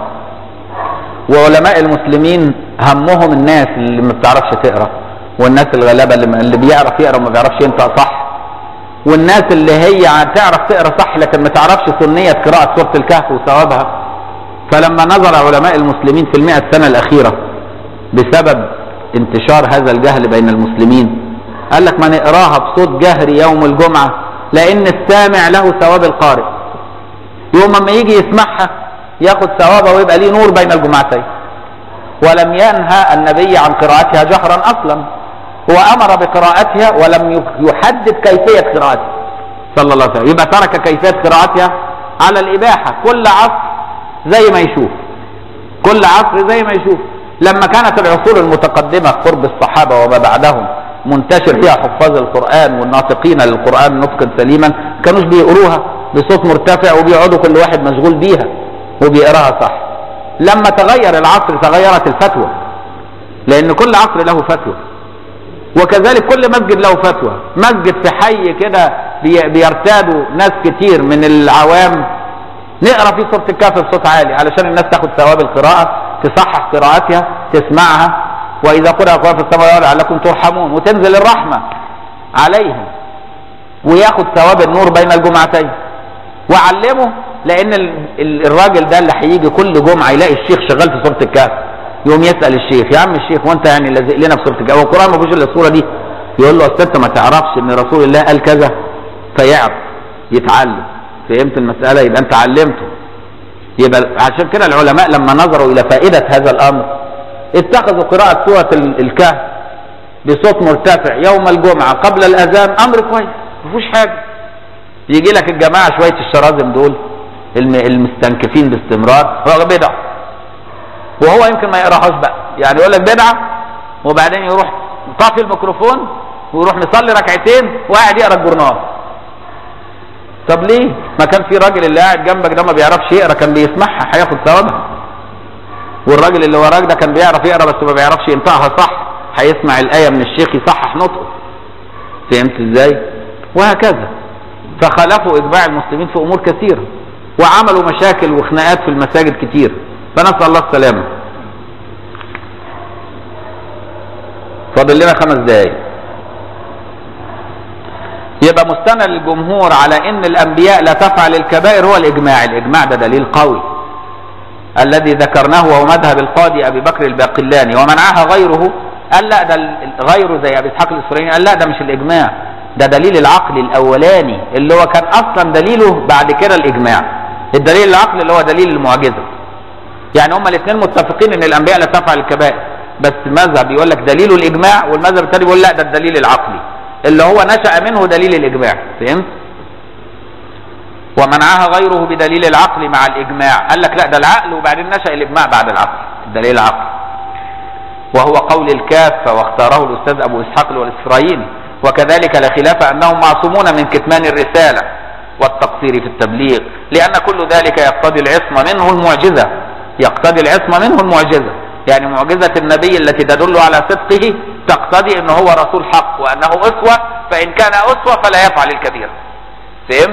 وعلماء المسلمين همهم الناس اللي ما بتعرفش تقرا والناس الغلابه اللي, اللي بيعرف يقرا وما بيعرفش ينطق صح والناس اللي هي تعرف تقرا صح لكن ما تعرفش سنيه قراءه سوره الكهف وثوابها فلما نظر علماء المسلمين في المئة سنة الأخيرة بسبب انتشار هذا الجهل بين المسلمين قال لك ما نقراها بصوت جهري يوم الجمعة لأن السامع له ثواب القارئ يوم ما يجي يسمعها ياخد ثوابها ويبقى ليه نور بين الجمعتين ولم ينهى النبي عن قراءتها جهرا أصلا هو أمر بقراءتها ولم يحدد كيفية قراءتها صلى الله عليه وسلم يبقى ترك كيفية قراءتها على الإباحة كل عصر زي ما يشوف كل عصر زي ما يشوف لما كانت العصور المتقدمة قرب الصحابة وما بعدهم منتشر فيها حفاظ القرآن والناطقين للقرآن نطقا سليما كانوش بيقروها بصوت مرتفع وبيقعدوا كل واحد مشغول بيها وبيقراها صح لما تغير العصر تغيرت الفتوى لأن كل عصر له فتوى وكذلك كل مسجد له فتوى مسجد في حي كده بيرتادوا ناس كتير من العوام نقرا فيه سوره الكهف بصوت عالي علشان الناس تاخد ثواب القراءه تصحح قراءتها تسمعها واذا قرأ القران في السماء لعلكم ترحمون وتنزل الرحمه عليهم وياخد ثواب النور بين الجمعتين وعلمه لان الراجل ده اللي هيجي كل جمعه يلاقي الشيخ شغال في سوره الكهف يقوم يسال الشيخ يا عم الشيخ وانت يعني لازق لنا في سوره الكهف هو القران ما فيهوش الا السوره دي يقول له اصل انت ما تعرفش ان رسول الله قال كذا فيعرف يتعلم فهمت المساله يبقى انت علمته يبقى عشان كده العلماء لما نظروا الى فائده هذا الامر اتخذوا قراءه سوره ال- الكهف بصوت مرتفع يوم الجمعه قبل الاذان امر كويس ما فيهوش حاجه يجي لك الجماعه شويه الشرازم دول الم- المستنكفين باستمرار هو بدعه وهو يمكن ما يقراهاش بقى يعني يقول لك بدعه وبعدين يروح طافي الميكروفون ويروح مصلي ركعتين وقاعد يقرا الجورنال طب ليه ما كان في راجل اللي قاعد جنبك ده ما بيعرفش يقرا كان بيسمعها هياخد ثوابها والراجل اللي وراك ده كان بيعرف يقرا بس ما بيعرفش ينطقها صح هيسمع الايه من الشيخ يصحح نطقه فهمت ازاي وهكذا فخالفوا اجماع المسلمين في امور كثيره وعملوا مشاكل وخناقات في المساجد كتير فنسال الله السلامه فاضل لنا خمس دقايق يبقى مستند الجمهور على ان الانبياء لا تفعل الكبائر هو الاجماع الاجماع ده دليل قوي الذي ذكرناه وهو مذهب القاضي ابي بكر الباقلاني ومنعها غيره قال لا ده ال- غيره زي ابي اسحاق الاسفريني قال لا ده مش الاجماع ده دليل العقل الاولاني اللي هو كان اصلا دليله بعد كده الاجماع الدليل العقل اللي هو دليل المعجزه يعني هما الاثنين متفقين ان الانبياء لا تفعل الكبائر بس مذهب يقول لك دليله الاجماع والمذهب الثاني بيقول لا ده الدليل العقلي اللي هو نشا منه دليل الاجماع فهمت ومنعها غيره بدليل العقل مع الاجماع قال لك لا ده العقل وبعدين نشا الاجماع بعد العقل الدليل العقلي وهو قول الكافة واختاره الأستاذ أبو إسحاق والإسرائيلي وكذلك لا خلاف أنهم معصومون من كتمان الرسالة والتقصير في التبليغ لأن كل ذلك يقتضي العصمة منه المعجزة يقتضي العصمة منه المعجزة يعني معجزة النبي التي تدل على صدقه تقتضي أنه هو رسول حق وأنه أسوة فإن كان أسوة فلا يفعل الكبير فهمت؟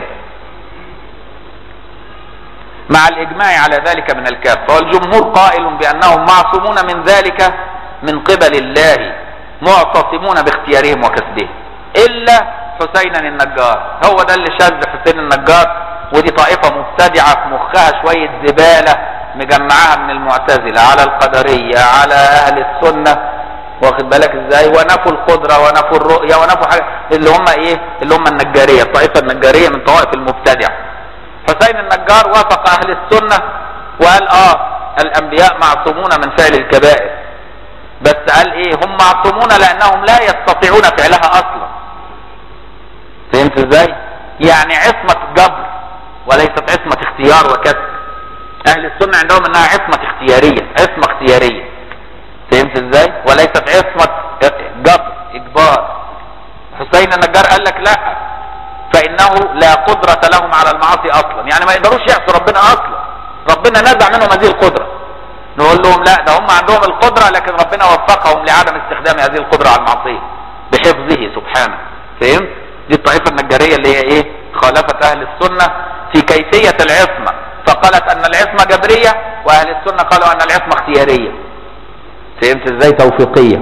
مع الإجماع على ذلك من الكافة والجمهور قائل بأنهم معصومون من ذلك من قبل الله معتصمون باختيارهم وكسبهم إلا حسين النجار هو ده اللي شاذ حسين النجار ودي طائفة مبتدعة في مخها شوية زبالة مجمعاها من المعتزلة على القدرية على أهل السنة واخد بالك ازاي ونفوا القدرة ونفوا الرؤية ونفوا حاجة اللي هم ايه اللي هم النجارية الطائفة النجارية من طوائف المبتدعة حسين النجار وافق اهل السنة وقال اه الانبياء معصومون من فعل الكبائر بس قال ايه هم معصومون لانهم لا يستطيعون فعلها اصلا فهمت ازاي يعني عصمة جبر وليست عصمة اختيار وكسب اهل السنة عندهم انها عصمة اختيارية عصمة اختيارية فهمت ازاي وليست عصمة جبر اجبار حسين النجار قال لك لا فانه لا قدرة لهم على المعاصي اصلا يعني ما يقدروش يعصوا ربنا اصلا ربنا نزع منهم هذه القدرة نقول لهم لا ده هم عندهم القدرة لكن ربنا وفقهم لعدم استخدام هذه القدرة على المعصية بحفظه سبحانه فهمت دي الطائفة النجارية اللي هي ايه خالفت اهل السنة في كيفية العصمة فقالت ان العصمة جبرية واهل السنة قالوا ان العصمة اختيارية فهمت ازاي توفيقية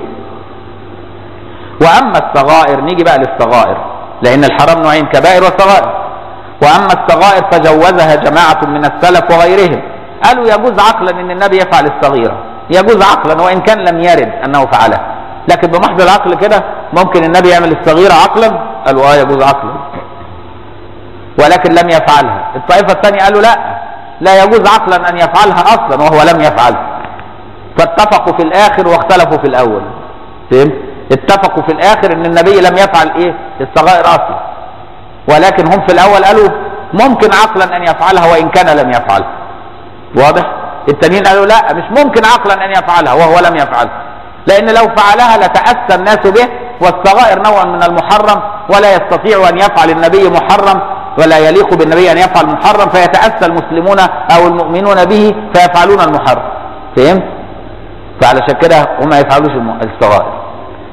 واما الصغائر نيجي بقى للصغائر لان الحرام نوعين كبائر وصغائر واما الصغائر فجوزها جماعة من السلف وغيرهم قالوا يجوز عقلا ان النبي يفعل الصغيرة يجوز عقلا وان كان لم يرد انه فعلها لكن بمحض العقل كده ممكن النبي يعمل الصغيرة عقلا قالوا اه يجوز عقلا ولكن لم يفعلها الطائفة الثانية قالوا لا لا يجوز عقلا ان يفعلها اصلا وهو لم يفعلها فاتفقوا في الاخر واختلفوا في الاول فهمت اتفقوا في الاخر ان النبي لم يفعل ايه الصغائر اصلا ولكن هم في الاول قالوا ممكن عقلا ان يفعلها وان كان لم يفعلها واضح التانيين قالوا لا مش ممكن عقلا ان يفعلها وهو لم يفعلها لان لو فعلها لتاسى الناس به والصغائر نوع من المحرم ولا يستطيع ان يفعل النبي محرم ولا يليق بالنبي ان يفعل محرم فيتاسى المسلمون او المؤمنون به فيفعلون المحرم فهمت فعلشان كده هم ما يفعلوش الم- الصغائر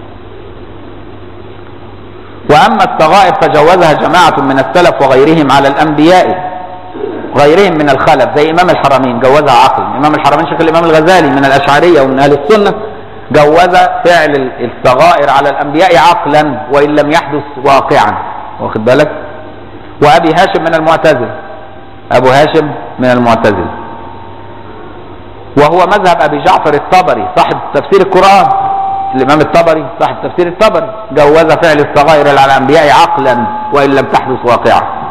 واما الصغائر فجوزها جماعه من السلف وغيرهم على الانبياء غيرهم من الخلف زي امام الحرمين جوزها عقلا امام الحرمين شيخ الامام الغزالي من الاشعريه ومن اهل السنه جوز فعل ال- الصغائر على الانبياء عقلا وان لم يحدث واقعا واخد بالك وابي هاشم من المعتزله ابو هاشم من المعتزله وهو مذهب ابي جعفر الطبري صاحب تفسير القران الامام الطبري صاحب تفسير الطبري جوز فعل الصغائر على الانبياء عقلا وان لم تحدث واقعه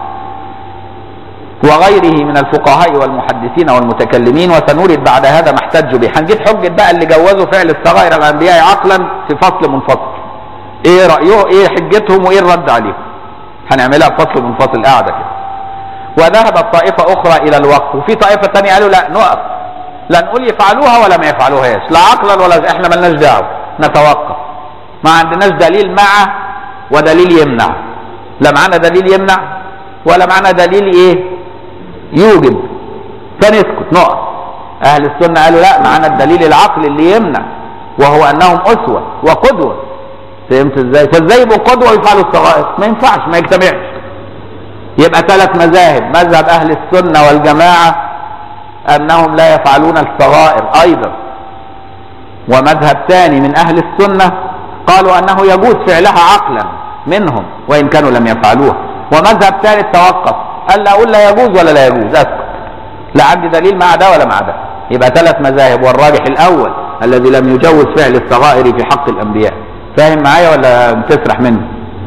وغيره من الفقهاء والمحدثين والمتكلمين وسنورد بعد هذا ما احتجوا به هنجيب حجة بقى اللي جوزوا فعل الصغائر على الانبياء عقلا في فصل منفصل ايه رأيه ايه حجتهم وايه الرد عليهم هنعملها في فصل منفصل قاعدة كده وذهبت طائفة اخرى الى الوقف وفي طائفة تانية قالوا لا نقف لا نقول يفعلوها ولا ما يفعلوهاش لا عقلا ولا احنا ملناش دعوه نتوقف ما عندناش دليل مع ودليل يمنع لا معانا دليل يمنع ولا معانا دليل ايه يوجب فنسكت نقف اهل السنه قالوا لا معانا الدليل العقلي اللي يمنع وهو انهم اسوه وقدوه فهمت ازاي فازاي يبقوا قدوه ويفعلوا الصغائر ما ينفعش ما يجتمعش يبقى ثلاث مذاهب مذهب اهل السنه والجماعه انهم لا يفعلون الصغائر ايضا ومذهب ثاني من اهل السنه قالوا انه يجوز فعلها عقلا منهم وان كانوا لم يفعلوها ومذهب ثالث توقف قال لا اقول لا يجوز ولا لا يجوز اسكت لا عندي دليل مع ده ولا مع ده يبقى ثلاث مذاهب والراجح الاول الذي لم يجوز فعل الصغائر في حق الانبياء فاهم معايا ولا بتسرح مني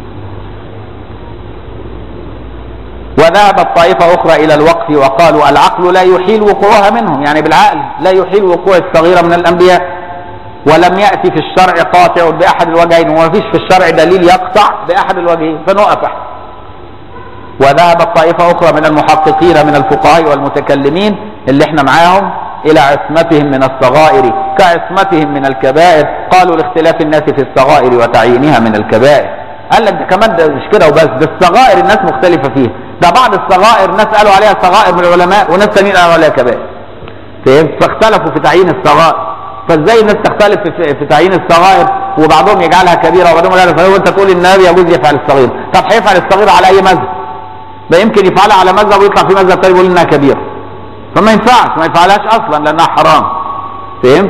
وذهبت طائفة أخرى إلى الوقف وقالوا العقل لا يحيل وقوعها منهم يعني بالعقل لا يحيل وقوع الصغيرة من الأنبياء ولم يأتي في الشرع قاطع بأحد الوجهين وما فيش في الشرع دليل يقطع بأحد الوجهين فنقف احنا وذهبت طائفة أخرى من المحققين من الفقهاء والمتكلمين اللي احنا معاهم إلى عصمتهم من الصغائر كعصمتهم من الكبائر قالوا لاختلاف الناس في الصغائر وتعيينها من الكبائر قال لك ده كمان ده مش كده وبس ده الصغائر الناس مختلفة فيها ده بعض الصغائر ناس قالوا عليها صغائر من العلماء وناس تانيين قالوا عليها كبائر فهمت فاختلفوا في تعيين الصغائر فازاي الناس تختلف في, في تعيين الصغائر وبعضهم يجعلها كبيره وبعضهم يجعلها صغيره وانت تقول النبي يجوز يفعل الصغير طب هيفعل الصغير على اي مذهب ده يمكن يفعلها على مذهب ويطلع في مذهب تاني يقول انها كبيره فما ينفعش ما يفعلهاش اصلا لانها حرام فهمت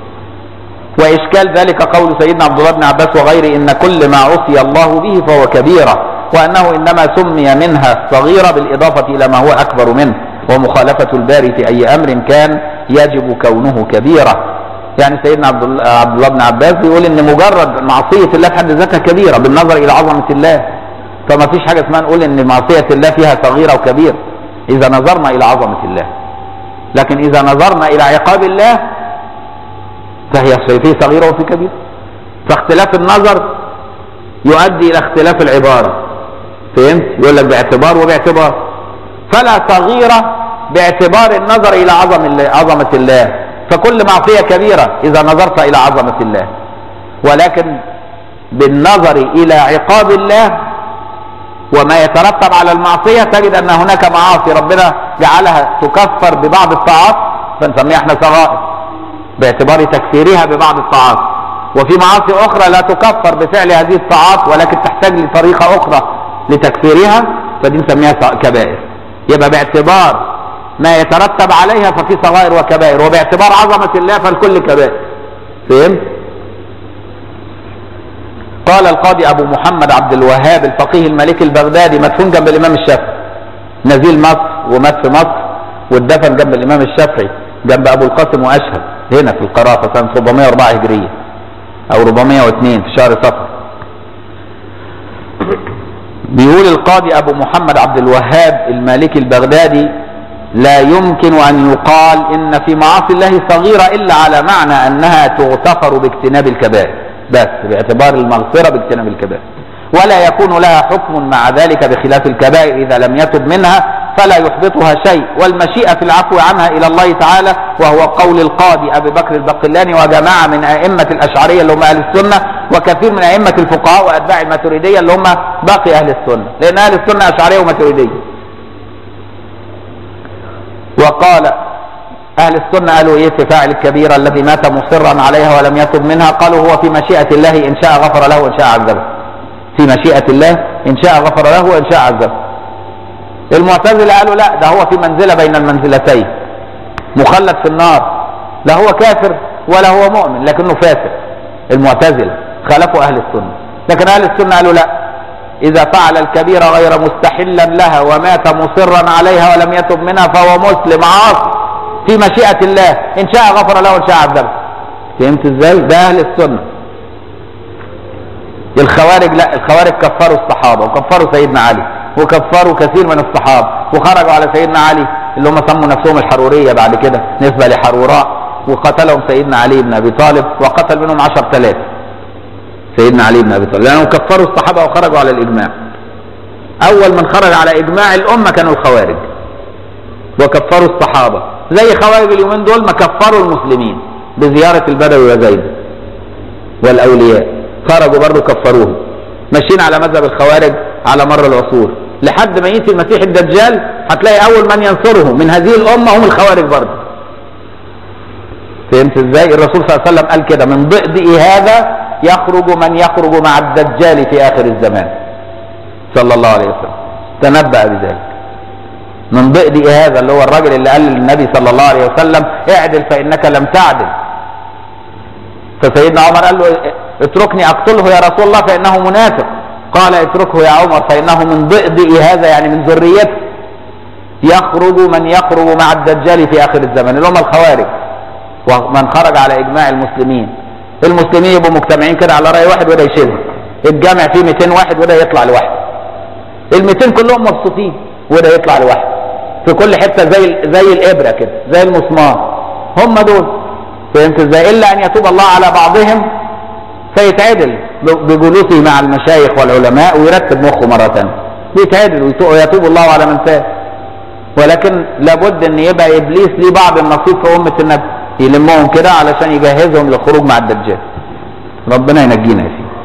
واشكال ذلك قول سيدنا عبد الله بن عباس وغيره ان كل ما عصي الله به فهو كبيره وانه انما سمي منها الصغيره بالاضافه الى ما هو اكبر منه ومخالفه الباري في اي امر كان يجب كونه كبيره يعني سيدنا عبد الله عبد الله بن عباس بيقول ان مجرد معصيه الله في حد ذاتها كبيره بالنظر الى عظمه الله فما فيش حاجه اسمها نقول ان معصيه الله فيها صغيره وكبيره اذا نظرنا الى عظمه الله لكن اذا نظرنا الى عقاب الله فهي في صغيره وفي كبيره فاختلاف النظر يؤدي الى اختلاف العباره فهمت يقول لك باعتبار وباعتبار فلا صغيره باعتبار النظر الى عظم الله عظمه الله فكل معصيه كبيره اذا نظرت الى عظمه الله ولكن بالنظر الى عقاب الله وما يترتب على المعصيه تجد ان هناك معاصي ربنا جعلها تكفر ببعض الطاعات فنسميها احنا صغائر باعتبار تكفيرها ببعض الطاعات وفي معاصي اخرى لا تكفر بفعل هذه الطاعات ولكن تحتاج لطريقه اخرى لتكفيرها فدي نسميها كبائر يبقى باعتبار ما يترتب عليها ففي صغائر وكبائر وباعتبار عظمه الله فالكل كبائر فهمت قال القاضي ابو محمد عبد الوهاب الفقيه المالكي البغدادي مدفون جنب الامام الشافعي نزيل مصر ومات في مصر واتدفن جنب الامام الشافعي جنب ابو القاسم واشهب هنا في القرافه سنه 404 هجريه او 402 في شهر صفر بيقول القاضي ابو محمد عبد الوهاب المالكي البغدادي لا يمكن ان يقال ان في معاصي الله صغيره الا على معنى انها تغتفر باجتناب الكبائر بس باعتبار المغفره باجتناب الكبائر ولا يكون لها حكم مع ذلك بخلاف الكبائر اذا لم يتب منها فلا يحبطها شيء والمشيئه في العفو عنها الى الله تعالى وهو قول القاضي ابي بكر البقلاني وجماعه من ائمه الاشعريه اللي هم اهل السنه وكثير من ائمه الفقهاء واتباع الماتريديه اللي هم باقي اهل السنه لان اهل السنه اشعريه وماتريديه وقال أهل السنة قالوا إيه في فاعل الكبيرة الذي مات مصرا عليها ولم يتب منها قالوا هو في مشيئة الله إن شاء غفر له وإن شاء عذبه في مشيئة الله إن شاء غفر له وإن شاء عذبه المعتزلة قالوا لا ده هو في منزلة بين المنزلتين مخلد في النار لا هو كافر ولا هو مؤمن لكنه فاسق المعتزلة خالفوا أهل السنة لكن أهل السنة قالوا لا إذا فعل الكبيرة غير مستحلا لها ومات مصرا عليها ولم يتب منها فهو مسلم عاصي في مشيئة الله إن شاء غفر له وإن شاء عذبه فهمت إزاي؟ ده أهل السنة الخوارج لا الخوارج كفروا الصحابة وكفروا سيدنا علي وكفروا كثير من الصحابة وخرجوا على سيدنا علي اللي هم سموا نفسهم الحرورية بعد كده نسبة لحروراء وقتلهم سيدنا علي بن أبي طالب وقتل منهم عشر تلاف سيدنا علي بن أبي طالب لأنهم كفروا الصحابة وخرجوا على الإجماع أول من خرج على إجماع الأمة كانوا الخوارج وكفروا الصحابة زي خوارج اليومين دول ما كفروا المسلمين بزيارة البدوي وزيد والأولياء خرجوا برضه كفروه ماشيين على مذهب الخوارج على مر العصور لحد ما يأتي المسيح الدجال هتلاقي أول من ينصره من هذه الأمة هم الخوارج برضه فهمت ازاي الرسول صلى الله عليه وسلم قال كده من ضئضئ هذا يخرج من يخرج مع الدجال في آخر الزمان صلى الله عليه وسلم تنبأ بذلك من ضئضئ هذا اللي هو الراجل اللي قال للنبي صلى الله عليه وسلم اعدل فإنك لم تعدل فسيدنا عمر قال له اتركني اقتله يا رسول الله فانه منافق قال اتركه يا عمر فانه من ضئضئ هذا يعني من ذريته يخرج من يخرج مع الدجال في اخر الزمن اللي هم الخوارج ومن خرج على اجماع المسلمين المسلمين يبقوا مجتمعين كده على راي واحد وده يشذ الجامع فيه 200 واحد وده يطلع لوحده ال 200 كلهم مبسوطين وده يطلع لوحده في كل حته زي زي الابره كده زي المسمار هم دول فهمت ازاي الا ان يتوب الله على بعضهم فيتعدل بجلوسه مع المشايخ والعلماء ويرتب مخه مره ثانيه يتعدل ويتوب الله على من تاب ولكن لابد ان يبقى ابليس ليه بعض النصيب في امه النبي يلمهم كده علشان يجهزهم للخروج مع الدجال ربنا ينجينا يا سيدي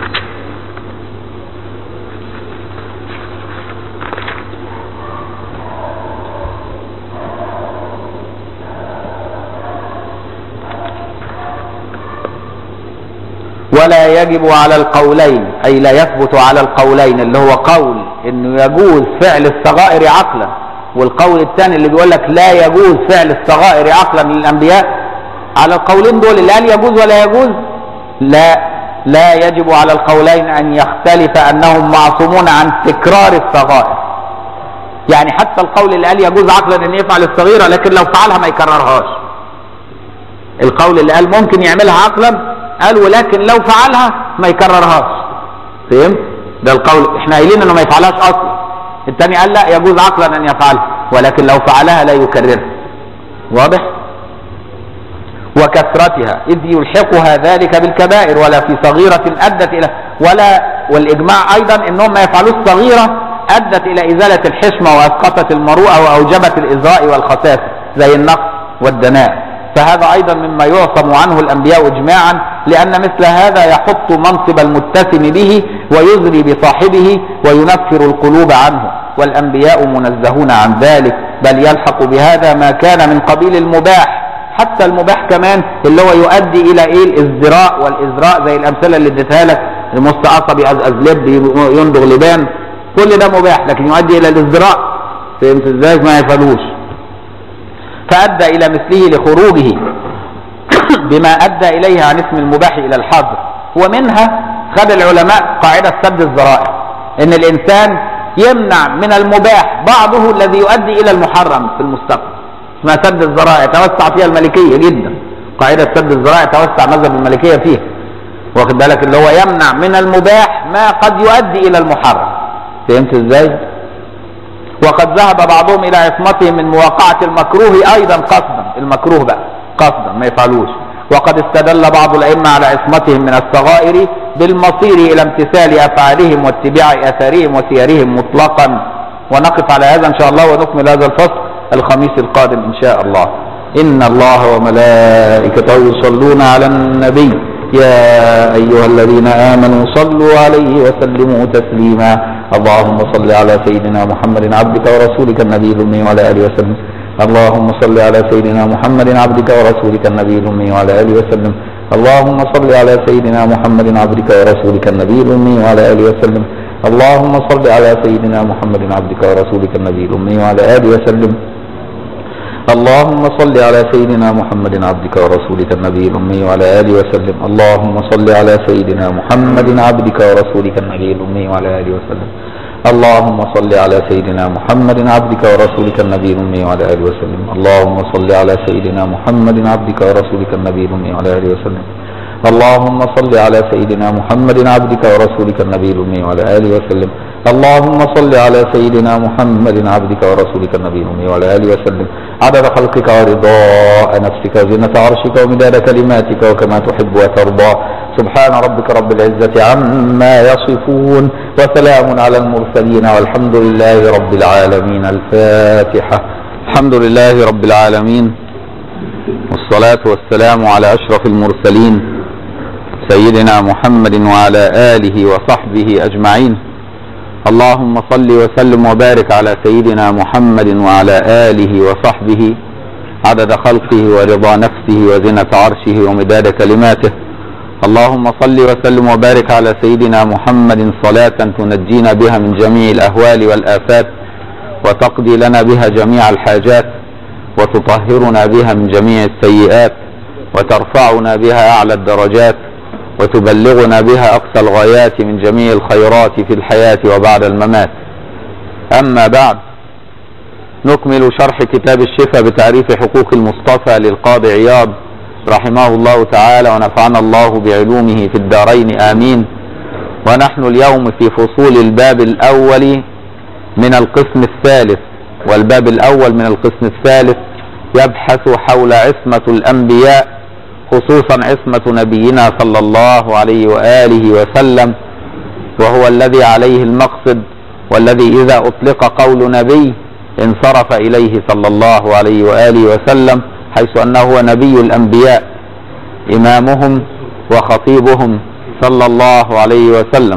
ولا يجب على القولين أي لا يثبت على القولين اللي هو قول انه يجوز فعل الصغائر عقلا والقول الثاني اللي بيقول لك لا يجوز فعل الصغائر عقلا للأنبياء على القولين دول اللي قال يجوز ولا يجوز لا لا يجب على القولين أن يختلف أنهم معصومون عن تكرار الصغائر يعني حتى القول اللي قال يجوز عقلا أن يفعل الصغيرة لكن لو فعلها ما يكررهاش القول اللي قال ممكن يعملها عقلا قال ولكن لو فعلها ما يكررهاش فهمت ده القول احنا قايلين انه ما يفعلهاش اصلا الثاني قال لا يجوز عقلا ان يفعلها ولكن لو فعلها لا يكررها واضح وكثرتها إذ يلحقها ذلك بالكبائر ولا في صغيرة أدت إلى ولا والإجماع أيضا أنهم ما يفعلوش صغيرة أدت إلى إزالة الحشمة وأسقطت المروءة وأوجبت الإزراء والخساسة زي النقص والدناء فهذا أيضا مما يعصم عنه الأنبياء إجماعا لأن مثل هذا يحط منصب المتسم به ويزري بصاحبه وينفر القلوب عنه والأنبياء منزهون عن ذلك بل يلحق بهذا ما كان من قبيل المباح حتى المباح كمان اللي هو يؤدي الى ايه الازدراء والازراء زي الامثله اللي اديتها لك المستعصى بيأزأز لب يندغ لبان كل ده مباح لكن يؤدي الى الازدراء فهمت ازاي ما يفعلوش فادى الى مثله لخروجه بما ادى اليه عن اسم المباح الى الحظر ومنها خد العلماء قاعده سد الذرائع ان الانسان يمنع من المباح بعضه الذي يؤدي الى المحرم في المستقبل اسمها سد الذرائع توسع فيها الملكية جدا قاعدة سد الذرائع توسع مذهب الملكية فيها واخد بالك اللي هو يمنع من المباح ما قد يؤدي إلى المحرم فهمت ازاي؟ وقد ذهب بعضهم إلى عصمتهم من مواقعة المكروه أيضا قصدا المكروه بقى قصدا ما يفعلوش وقد استدل بعض الأئمة على عصمتهم من الصغائر بالمصير إلى امتثال أفعالهم واتباع آثارهم وسيرهم مطلقا ونقف على هذا إن شاء الله ونكمل هذا الفصل الخميس القادم إن شاء الله إن الله وملائكته يصلون على النبي يا أيها الذين آمنوا صلوا عليه وسلموا تسليما اللهم صل على سيدنا محمد عبدك ورسولك النبي الأمي وعلى آله وسلم اللهم صل على سيدنا محمد عبدك ورسولك النبي الأمي وعلى آله وسلم اللهم صل على سيدنا محمد عبدك ورسولك النبي الأمي وعلى آله وسلم اللهم صل على سيدنا محمد عبدك ورسولك النبي الأمي وعلى آله وسلم اللهم صل على سيدنا محمد عبدك ورسولك النبي الأمي وعلى آله وسلم اللهم صل على سيدنا محمد عبدك ورسولك النبي الأمي وعلى آله وسلم اللهم صل على سيدنا محمد عبدك ورسولك النبي الأمي وعلى آله وسلم اللهم صل على سيدنا محمد عبدك ورسولك النبي الأمي وعلى آله وسلم اللهم صل على سيدنا محمد عبدك ورسولك النبي الأمي وعلى آله وسلم اللهم صل على سيدنا محمد عبدك ورسولك النبي الأمي وعلى آله وسلم عدد خلقك ورضاء نفسك وزنة عرشك ومداد كلماتك وكما تحب وترضى سبحان ربك رب العزة عما يصفون وسلام على المرسلين والحمد لله رب العالمين الفاتحة الحمد لله رب العالمين والصلاة والسلام على أشرف المرسلين سيدنا محمد وعلى آله وصحبه أجمعين اللهم صل وسلم وبارك على سيدنا محمد وعلى آله وصحبه عدد خلقه ورضا نفسه وزنة عرشه ومداد كلماته اللهم صل وسلم وبارك على سيدنا محمد صلاة تنجينا بها من جميع الأهوال والآفات وتقضي لنا بها جميع الحاجات وتطهرنا بها من جميع السيئات وترفعنا بها أعلى الدرجات وتبلغنا بها أقصى الغايات من جميع الخيرات في الحياة وبعد الممات أما بعد نكمل شرح كتاب الشفاء بتعريف حقوق المصطفى للقاضي عياض رحمه الله تعالى ونفعنا الله بعلومه في الدارين آمين ونحن اليوم في فصول الباب الأول من القسم الثالث والباب الأول من القسم الثالث يبحث حول عصمة الأنبياء خصوصا عصمة نبينا صلى الله عليه وآله وسلم وهو الذي عليه المقصد والذي إذا أطلق قول نبي انصرف إليه صلى الله عليه وآله وسلم حيث أنه هو نبي الأنبياء إمامهم وخطيبهم صلى الله عليه وسلم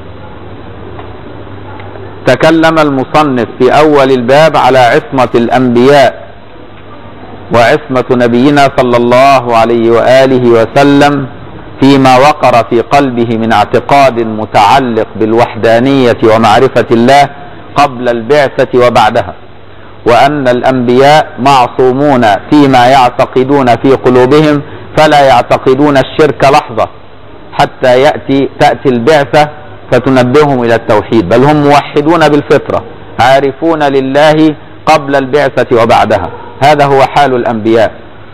تكلم المصنف في أول الباب على عصمة الأنبياء وعصمة نبينا صلى الله عليه وآله وسلم فيما وقر في قلبه من اعتقاد متعلق بالوحدانية ومعرفة الله قبل البعثة وبعدها وأن الأنبياء معصومون فيما يعتقدون في قلوبهم فلا يعتقدون الشرك لحظة حتى يأتي تأتي البعثة فتنبههم إلى التوحيد بل هم موحدون بالفطرة عارفون لله قبل البعثة وبعدها هذا هو حال الأنبياء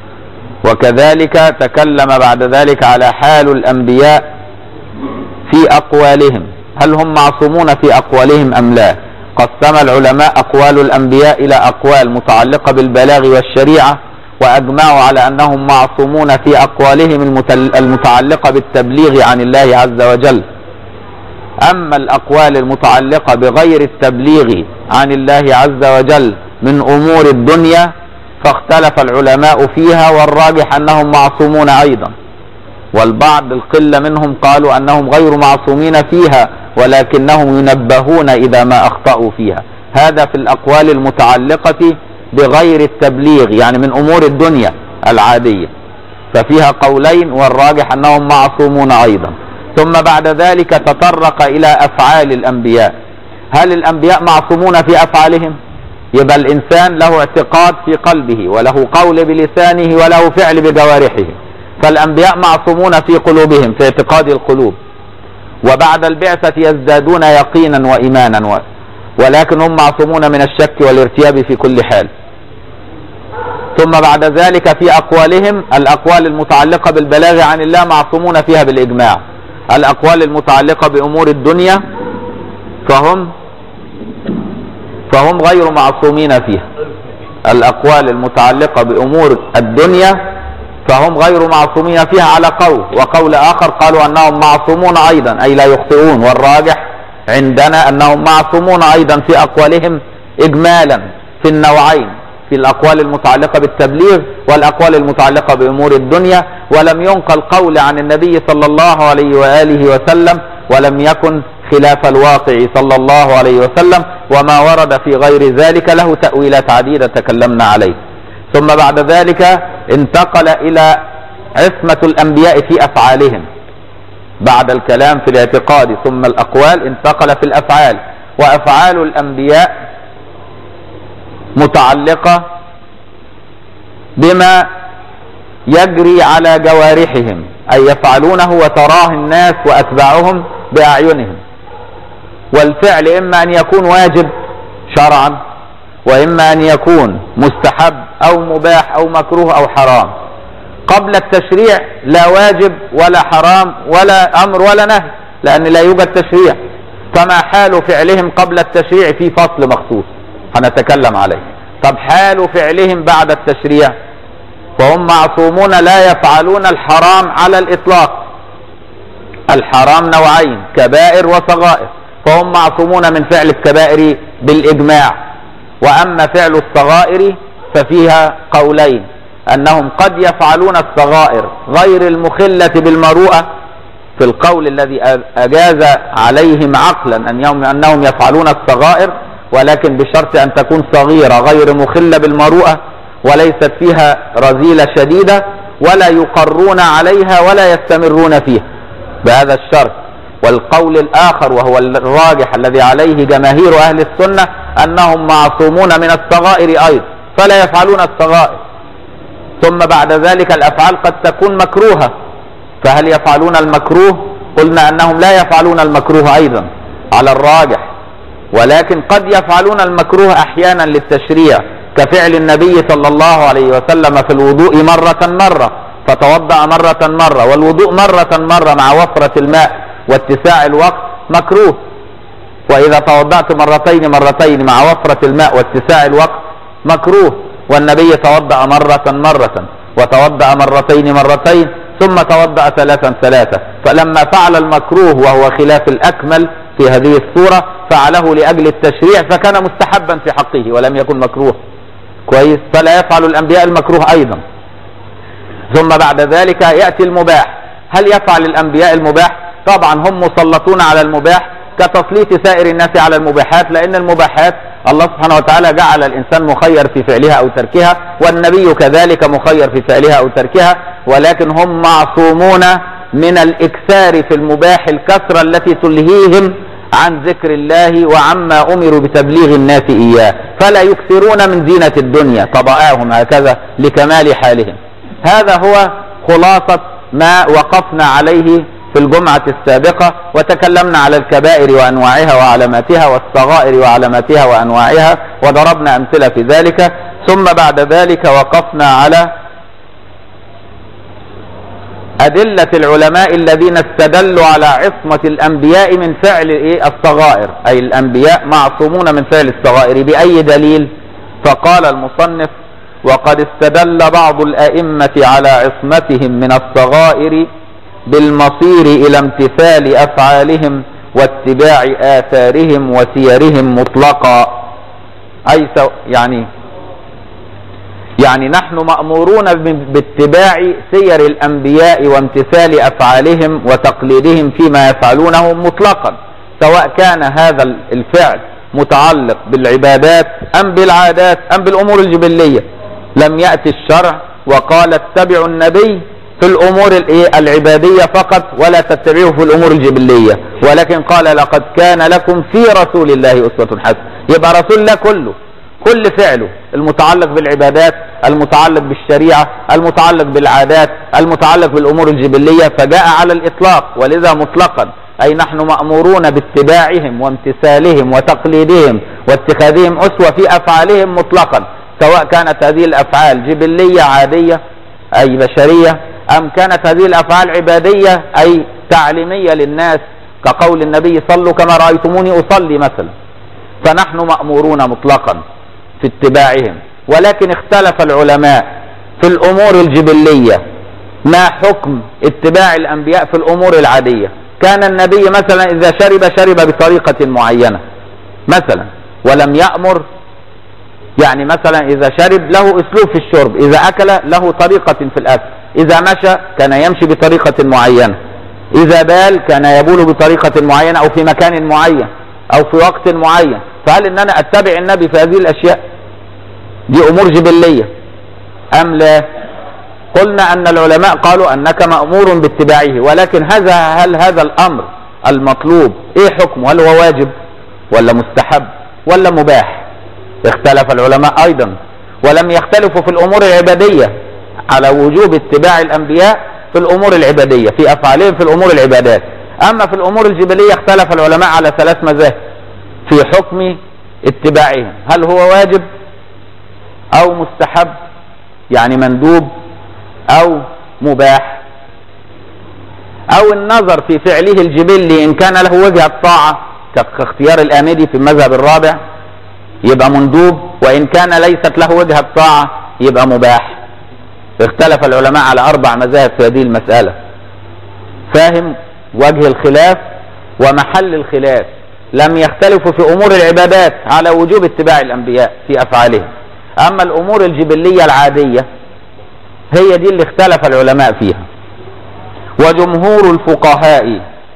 وكذلك تكلم بعد ذلك على حال الأنبياء في أقوالهم هل هم معصومون في أقوالهم أم لا قسم العلماء أقوال الأنبياء إلى أقوال متعلقة بالبلاغ والشريعة وأجمعوا على أنهم معصومون في أقوالهم المتعلقة بالتبليغ عن الله عز وجل أما الأقوال المتعلقة بغير التبليغ عن الله عز وجل من أمور الدنيا فاختلف العلماء فيها والراجح أنهم معصومون أيضا والبعض القلة منهم قالوا أنهم غير معصومين فيها ولكنهم ينبهون إذا ما أخطأوا فيها هذا في الأقوال المتعلقة بغير التبليغ يعني من أمور الدنيا العادية ففيها قولين والراجح أنهم معصومون أيضا ثم بعد ذلك تطرق إلى أفعال الأنبياء هل الأنبياء معصومون في أفعالهم يبقى الإنسان له اعتقاد في قلبه وله قول بلسانه وله فعل بجوارحه فالأنبياء معصومون في قلوبهم في اعتقاد القلوب وبعد البعثة يزدادون يقينا وإيمانا و... ولكن هم معصومون من الشك والارتياب في كل حال ثم بعد ذلك في أقوالهم الأقوال المتعلقة بالبلاغ عن الله معصومون فيها بالإجماع الأقوال المتعلقة بأمور الدنيا فهم فهم غير معصومين فيها الأقوال المتعلقة بأمور الدنيا فهم غير معصومين فيها على قول وقول آخر قالوا أنهم معصومون أيضا أي لا يخطئون والراجح عندنا أنهم معصومون أيضا في أقوالهم إجمالا في النوعين في الأقوال المتعلقة بالتبليغ والأقوال المتعلقة بأمور الدنيا ولم ينقل قول عن النبي صلى الله عليه وآله وسلم ولم يكن خلاف الواقع صلى الله عليه وسلم وما ورد في غير ذلك له تأويلات عديدة تكلمنا عليه ثم بعد ذلك انتقل إلى عصمة الأنبياء في أفعالهم بعد الكلام في الاعتقاد ثم الأقوال انتقل في الأفعال وأفعال الأنبياء متعلقة بما يجري على جوارحهم أي يفعلونه وتراه الناس وأتباعهم بأعينهم والفعل إما أن يكون واجب شرعا وإما أن يكون مستحب أو مباح أو مكروه أو حرام قبل التشريع لا واجب ولا حرام ولا امر ولا نهي لان لا يوجد تشريع فما حال فعلهم قبل التشريع في فصل مخصوص هنتكلم عليه طب حال فعلهم بعد التشريع فهم معصومون لا يفعلون الحرام على الاطلاق الحرام نوعين كبائر وصغائر فهم معصومون من فعل الكبائر بالاجماع واما فعل الصغائر ففيها قولين انهم قد يفعلون الصغائر غير المخلة بالمروءة في القول الذي اجاز عليهم عقلا ان انهم يفعلون الصغائر ولكن بشرط ان تكون صغيرة غير مخلة بالمروءة وليست فيها رذيلة شديدة ولا يقرون عليها ولا يستمرون فيها بهذا الشرط والقول الاخر وهو الراجح الذي عليه جماهير اهل السنة انهم معصومون من الصغائر ايضا فلا يفعلون الصغائر ثم بعد ذلك الافعال قد تكون مكروهة فهل يفعلون المكروه قلنا انهم لا يفعلون المكروه ايضا على الراجح ولكن قد يفعلون المكروه احيانا للتشريع كفعل النبي صلى الله عليه وسلم في الوضوء مرة مرة فتوضأ مرة مرة والوضوء مرة مرة مع وفرة الماء واتساع الوقت مكروه وإذا توضأت مرتين مرتين مع وفرة الماء واتساع الوقت مكروه والنبي توضأ مرة مرة وتوضأ مرتين مرتين ثم توضأ ثلاثا ثلاثة فلما فعل المكروه وهو خلاف الأكمل في هذه الصورة فعله لأجل التشريع فكان مستحبا في حقه ولم يكن مكروه كويس فلا يفعل الأنبياء المكروه أيضا ثم بعد ذلك يأتي المباح هل يفعل الأنبياء المباح طبعا هم مسلطون على المباح كتسليط سائر الناس على المباحات لأن المباحات الله سبحانه وتعالى جعل الإنسان مخير في فعلها أو تركها والنبي كذلك مخير في فعلها أو تركها ولكن هم معصومون من الإكثار في المباح الكثرة التي تلهيهم عن ذكر الله وعما أمروا بتبليغ الناس إياه فلا يكثرون من زينة الدنيا طبعاهم هكذا لكمال حالهم هذا هو خلاصة ما وقفنا عليه في الجمعة السابقة وتكلمنا على الكبائر وأنواعها وعلاماتها والصغائر وعلاماتها وأنواعها وضربنا أمثلة في ذلك ثم بعد ذلك وقفنا على أدلة العلماء الذين استدلوا على عصمة الأنبياء من فعل إيه الصغائر أي الأنبياء معصومون من فعل الصغائر بأي دليل فقال المصنف وقد استدل بعض الأئمة على عصمتهم من الصغائر بالمصير إلى امتثال أفعالهم واتباع آثارهم وسيرهم مطلقا أي سو يعني يعني نحن مأمورون باتباع سير الأنبياء وامتثال أفعالهم وتقليدهم فيما يفعلونه مطلقا سواء كان هذا الفعل متعلق بالعبادات أم بالعادات أم بالأمور الجبلية لم يأتي الشرع وقال اتبعوا النبي في الأمور العبادية فقط ولا تتبعوه في الأمور الجبلية ولكن قال لقد كان لكم في رسول الله أسوة حسنة يبقى رسول الله كله كل فعله المتعلق بالعبادات المتعلق بالشريعة المتعلق بالعادات المتعلق بالأمور الجبلية فجاء على الإطلاق ولذا مطلقا أي نحن مأمورون باتباعهم وامتثالهم وتقليدهم واتخاذهم أسوة في أفعالهم مطلقا سواء كانت هذه الأفعال جبلية عادية أي بشرية أم كانت هذه الأفعال عبادية أي تعليمية للناس كقول النبي صلوا كما رأيتموني أصلي مثلا فنحن مأمورون مطلقا في اتباعهم ولكن اختلف العلماء في الأمور الجبلية ما حكم اتباع الأنبياء في الأمور العادية كان النبي مثلا إذا شرب شرب بطريقة معينة مثلا ولم يأمر يعني مثلا إذا شرب له أسلوب في الشرب إذا أكل له طريقة في الأكل إذا مشى كان يمشي بطريقة معينة إذا بال كان يبول بطريقة معينة أو في مكان معين أو في وقت معين فهل إن أنا أتبع النبي في هذه الأشياء دي أمور جبلية أم لا قلنا أن العلماء قالوا أنك مأمور باتباعه ولكن هذا هل هذا الأمر المطلوب إيه حكمه هل هو واجب ولا مستحب ولا مباح اختلف العلماء أيضا ولم يختلفوا في الأمور العبادية على وجوب اتباع الأنبياء في الأمور العبادية في أفعالهم في الأمور العبادات أما في الأمور الجبلية اختلف العلماء على ثلاث مذاهب في حكم اتباعهم هل هو واجب أو مستحب يعني مندوب أو مباح او النظر في فعله الجبلي ان كان له وجهة طاعة كاختيار الامدي في المذهب الرابع يبقى مندوب وان كان ليست له وجهة طاعة يبقى مباح اختلف العلماء على اربع مذاهب في هذه المسألة فاهم وجه الخلاف ومحل الخلاف لم يختلفوا في امور العبادات على وجوب اتباع الانبياء في افعالهم اما الامور الجبلية العادية هي دي اللي اختلف العلماء فيها وجمهور الفقهاء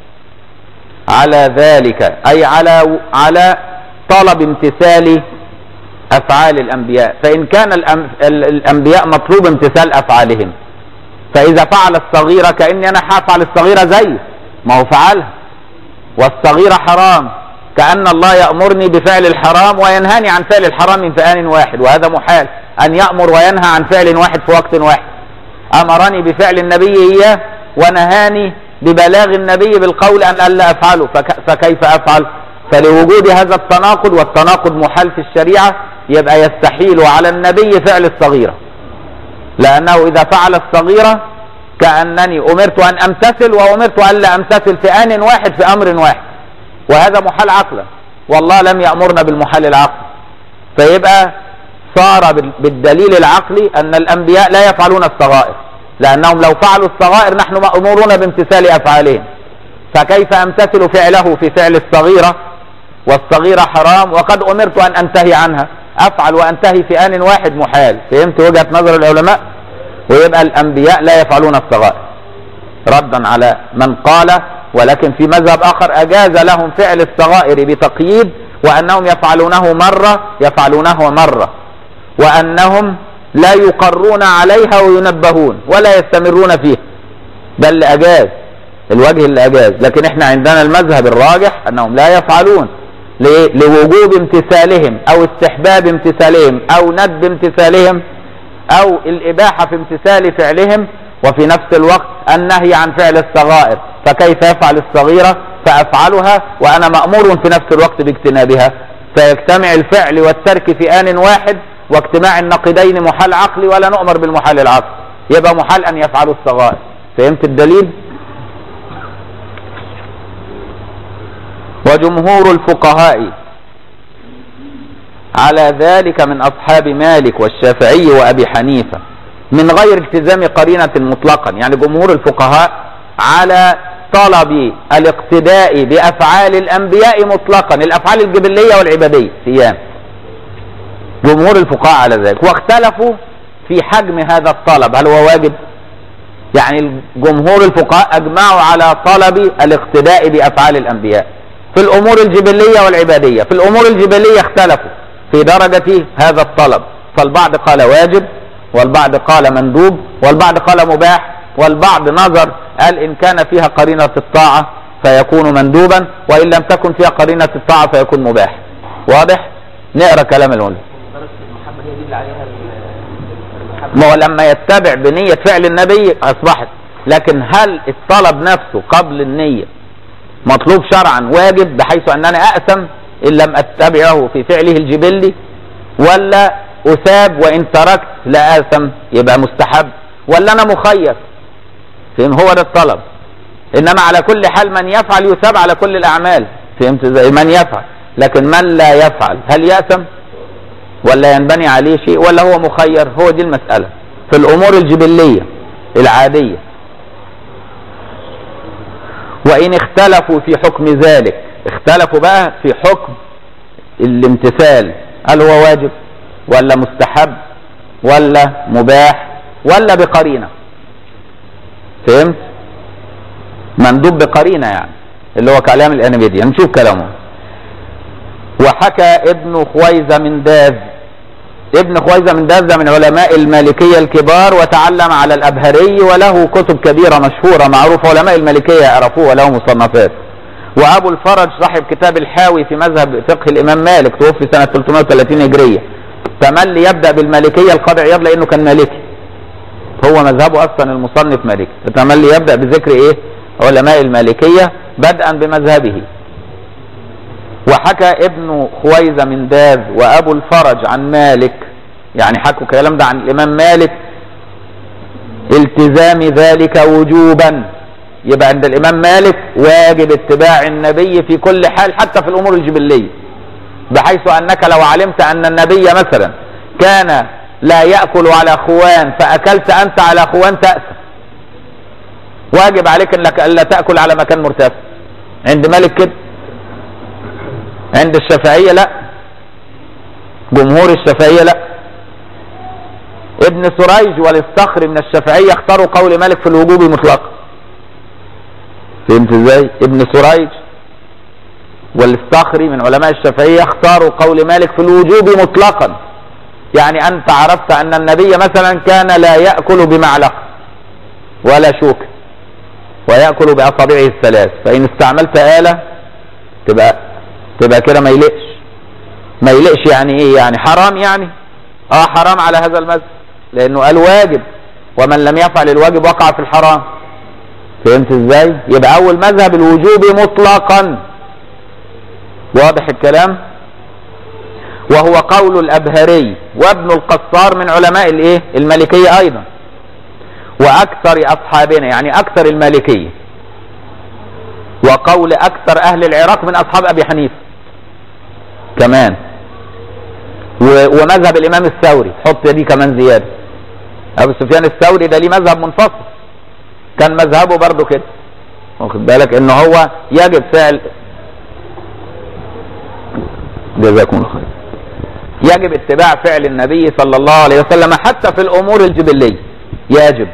على ذلك اي على على طلب امتثال افعال الانبياء فان كان الانبياء مطلوب امتثال افعالهم فاذا فعل الصغيرة كاني انا هفعل الصغيرة زيه ما هو فعلها والصغيرة حرام كأن الله يأمرني بفعل الحرام وينهاني عن فعل الحرام في آن واحد وهذا محال أن يأمر وينهى عن فعل واحد في وقت واحد أمرني بفعل النبي إياه ونهاني ببلاغ النبي بالقول أن ألا أفعله فكيف أفعل فلوجود هذا التناقض والتناقض محال في الشريعة يبقى يستحيل على النبي فعل الصغيرة لأنه إذا فعل الصغيرة كأنني أمرت أن أمتثل وأمرت ألا أمتثل في آن واحد في أمر واحد وهذا محال عقلا والله لم يأمرنا بالمحال العقلي فيبقى صار بالدليل العقلي أن الأنبياء لا يفعلون الصغائر لأنهم لو فعلوا الصغائر نحن مأمورون بامتثال أفعالهم فكيف أمتثل فعله في فعل الصغيرة والصغيرة حرام وقد أمرت أن أنتهي عنها أفعل وأنتهي في آن واحد محال فهمت وجهة نظر العلماء ويبقى الأنبياء لا يفعلون الصغائر ردا على من قال ولكن في مذهب آخر أجاز لهم فعل الصغائر بتقييد وأنهم يفعلونه مرة يفعلونه مرة وأنهم لا يقرون عليها وينبهون ولا يستمرون فيها ده اللي أجاز الوجه اللي أجاز لكن احنا عندنا المذهب الراجح أنهم لا يفعلون لوجوب امتثالهم أو استحباب امتثالهم أو ندب امتثالهم أو الإباحة في امتثال فعلهم وفي نفس الوقت النهي عن فعل الصغائر فكيف يفعل الصغيرة فأفعلها وأنا مأمور في نفس الوقت باجتنابها فيجتمع الفعل والترك في آن واحد واجتماع النقيضين محال عقلي ولا نؤمر بالمحال العقلي يبقى محال أن يفعلوا الصغائر فهمت الدليل وجمهور الفقهاء على ذلك من أصحاب مالك والشافعي وأبي حنيفة من غير التزام قرينة مطلقا يعني جمهور الفقهاء على طلب الاقتداء بأفعال الأنبياء مطلقا الأفعال الجبلية والعبادية صيام جمهور الفقهاء على ذلك واختلفوا في حجم هذا الطلب هل هو واجب يعني جمهور الفقهاء أجمعوا على طلب الاقتداء بأفعال الأنبياء في الأمور الجبلية والعبادية في الأمور الجبلية اختلفوا في درجة هذا الطلب فالبعض قال واجب والبعض قال مندوب والبعض قال مباح والبعض نظر قال إن كان فيها قرينة الطاعة فيكون مندوبا وإن لم تكن فيها قرينة الطاعة فيكون مباح واضح نقرأ كلام العلماء ما هو لما يتبع بنية فعل النبي أصبحت لكن هل الطلب نفسه قبل النية مطلوب شرعا واجب بحيث أنني أأثم إن لم أتبعه في فعله الجبلي ولا أثاب وإن تركت لا آثم يبقى مستحب ولا أنا مخير فهم هو ده الطلب إنما على كل حال من يفعل يثاب على كل الأعمال فهمت زي من يفعل لكن من لا يفعل هل يأثم ولا ينبني عليه شيء ولا هو مخير هو دي المسألة في الأمور الجبلية العادية وإن اختلفوا في حكم ذلك اختلفوا بقى في حكم الامتثال هل هو واجب ولا مستحب ولا مباح ولا بقرينة فهمت مندوب بقرينة يعني اللي هو كلام الانبيدي نشوف كلامه وحكى ابن خويزة من داز ابن خويزة من داز ده من علماء المالكية الكبار وتعلم على الأبهري وله كتب كبيرة مشهورة معروفة علماء المالكية يعرفوه وله مصنفات وأبو الفرج صاحب كتاب الحاوي في مذهب فقه الإمام مالك توفي سنة 330 هجرية تملي يبدأ بالمالكية القاضي عياض لأنه كان مالكي هو مذهبه أصلا المصنف مالكي فتملي يبدأ بذكر إيه علماء المالكية بدءا بمذهبه وحكى ابن خويزة من داز وأبو الفرج عن مالك يعني حكوا كلام ده عن الإمام مالك التزام ذلك وجوبا يبقى عند الامام مالك واجب اتباع النبي في كل حال حتى في الامور الجبليه بحيث انك لو علمت ان النبي مثلا كان لا ياكل على خوان فاكلت انت على خوان تاسف واجب عليك انك الا تاكل على مكان مرتفع عند مالك كده عند الشافعيه لا جمهور الشافعيه لا ابن سريج والاستخر من الشافعيه اختاروا قول مالك في الوجوب مطلقا فهمت ازاي ابن سريج والاستخري من علماء الشافعيه اختاروا قول مالك في الوجوب مطلقا يعني انت عرفت ان النبي مثلا كان لا ياكل بمعلقه ولا شوكه ويأكل بأصابعه الثلاث فإن استعملت آلة تبقى تبقى كده ما يلقش ما يلقش يعني ايه يعني حرام يعني اه حرام على هذا المذهب لانه قال واجب ومن لم يفعل الواجب وقع في الحرام فهمت ازاي يبقى اول مذهب الوجوب مطلقا واضح الكلام وهو قول الابهري وابن القصار من علماء الايه المالكيه ايضا واكثر اصحابنا يعني اكثر المالكيه وقول اكثر اهل العراق من اصحاب ابي حنيفه كمان ومذهب الامام الثوري حط دي كمان زياده ابو سفيان الثوري ده ليه مذهب منفصل كان مذهبه برضه كده واخد بالك ان هو يجب فعل جزاكم الله خير يجب اتباع فعل النبي صلى الله عليه وسلم حتى في الامور الجبليه يجب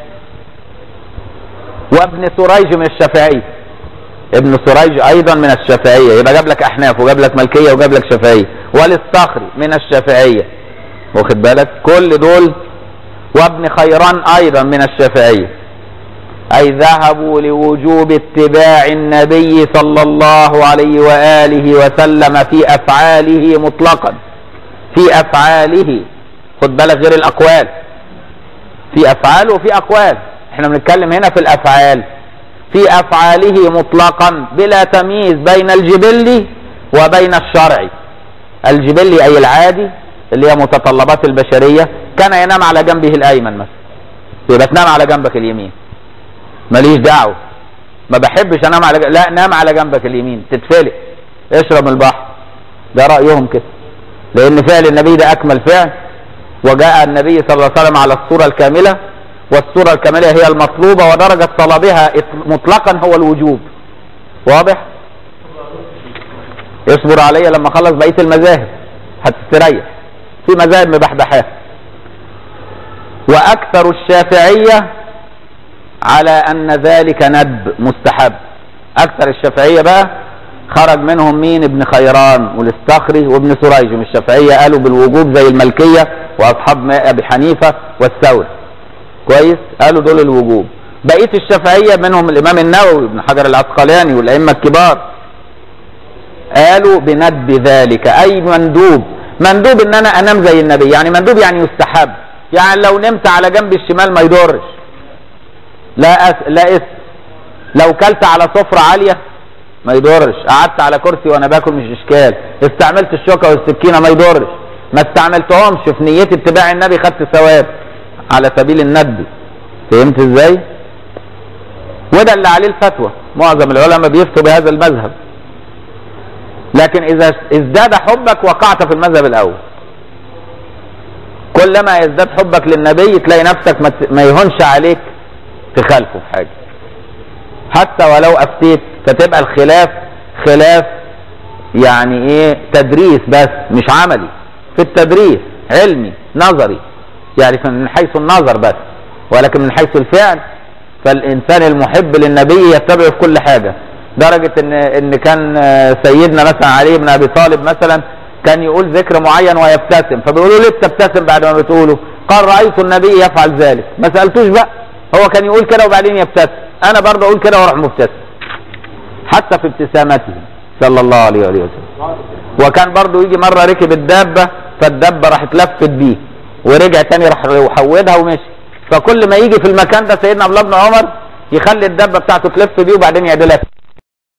وابن سريج من الشافعيه ابن سريج ايضا من الشافعيه يبقى جاب لك احناف وجاب لك ملكيه وجاب لك شافعيه والاستخري من الشافعيه واخد بالك كل دول وابن خيران ايضا من الشافعيه اي ذهبوا لوجوب اتباع النبي صلى الله عليه واله وسلم في افعاله مطلقا في افعاله خد بالك غير الاقوال في افعال وفي اقوال احنا بنتكلم هنا في الافعال في افعاله مطلقا بلا تمييز بين الجبلي وبين الشرعي الجبلي اي العادي اللي هي متطلبات البشريه كان ينام على جنبه الايمن مثلا يبقى تنام على جنبك اليمين ماليش دعوه ما بحبش انام على لا نام على جنبك اليمين تتفلق اشرب من البحر ده رايهم كده لان فعل النبي ده اكمل فعل وجاء النبي صلى الله عليه وسلم على الصوره الكامله والصوره الكامله هي المطلوبه ودرجه طلبها مطلقا هو الوجوب واضح اصبر عليا لما اخلص بقيه المذاهب هتستريح في مذاهب مبحبحات واكثر الشافعيه على ان ذلك ندب مستحب اكثر الشافعيه بقى خرج منهم مين ابن خيران والاستخري وابن سريج من الشافعيه قالوا بالوجوب زي الملكيه واصحاب ابي حنيفه والثوري كويس قالوا دول الوجوب بقيه الشافعيه منهم الامام النووي ابن حجر العسقلاني والائمه الكبار قالوا بندب ذلك اي مندوب مندوب ان انا انام زي النبي يعني مندوب يعني يستحب يعني لو نمت على جنب الشمال ما يضرش لا أس... لا اسم لو كلت على سفرة عالية ما يضرش قعدت على كرسي وانا باكل مش اشكال استعملت الشوكة والسكينة ما يضرش ما استعملتهمش في نيتي اتباع النبي خدت ثواب على سبيل الندب فهمت ازاي وده اللي عليه الفتوى معظم العلماء بيفتوا بهذا المذهب لكن اذا ازداد حبك وقعت في المذهب الاول كلما يزداد حبك للنبي تلاقي نفسك ما يهونش عليك تخالفه في حاجه حتى ولو افتيت فتبقى الخلاف خلاف يعني ايه تدريس بس مش عملي في التدريس علمي نظري يعني من حيث النظر بس ولكن من حيث الفعل فالانسان المحب للنبي يتبعه في كل حاجه درجه ان ان كان سيدنا مثلا علي بن ابي طالب مثلا كان يقول ذكر معين ويبتسم فبيقولوا ليه بتبتسم بعد ما بتقوله قال رايت النبي يفعل ذلك ما سالتوش بقى هو كان يقول كده وبعدين يبتسم انا برضه اقول كده واروح مبتسم حتى في ابتسامته صلى الله عليه وآله وسلم وكان برضه يجي مره ركب الدابه فالدابه راحت لفت بيه ورجع تاني راح وحودها ومشي فكل ما يجي في المكان ده سيدنا عبد الله بن عمر يخلي الدابه بتاعته تلف بيه وبعدين يعدلها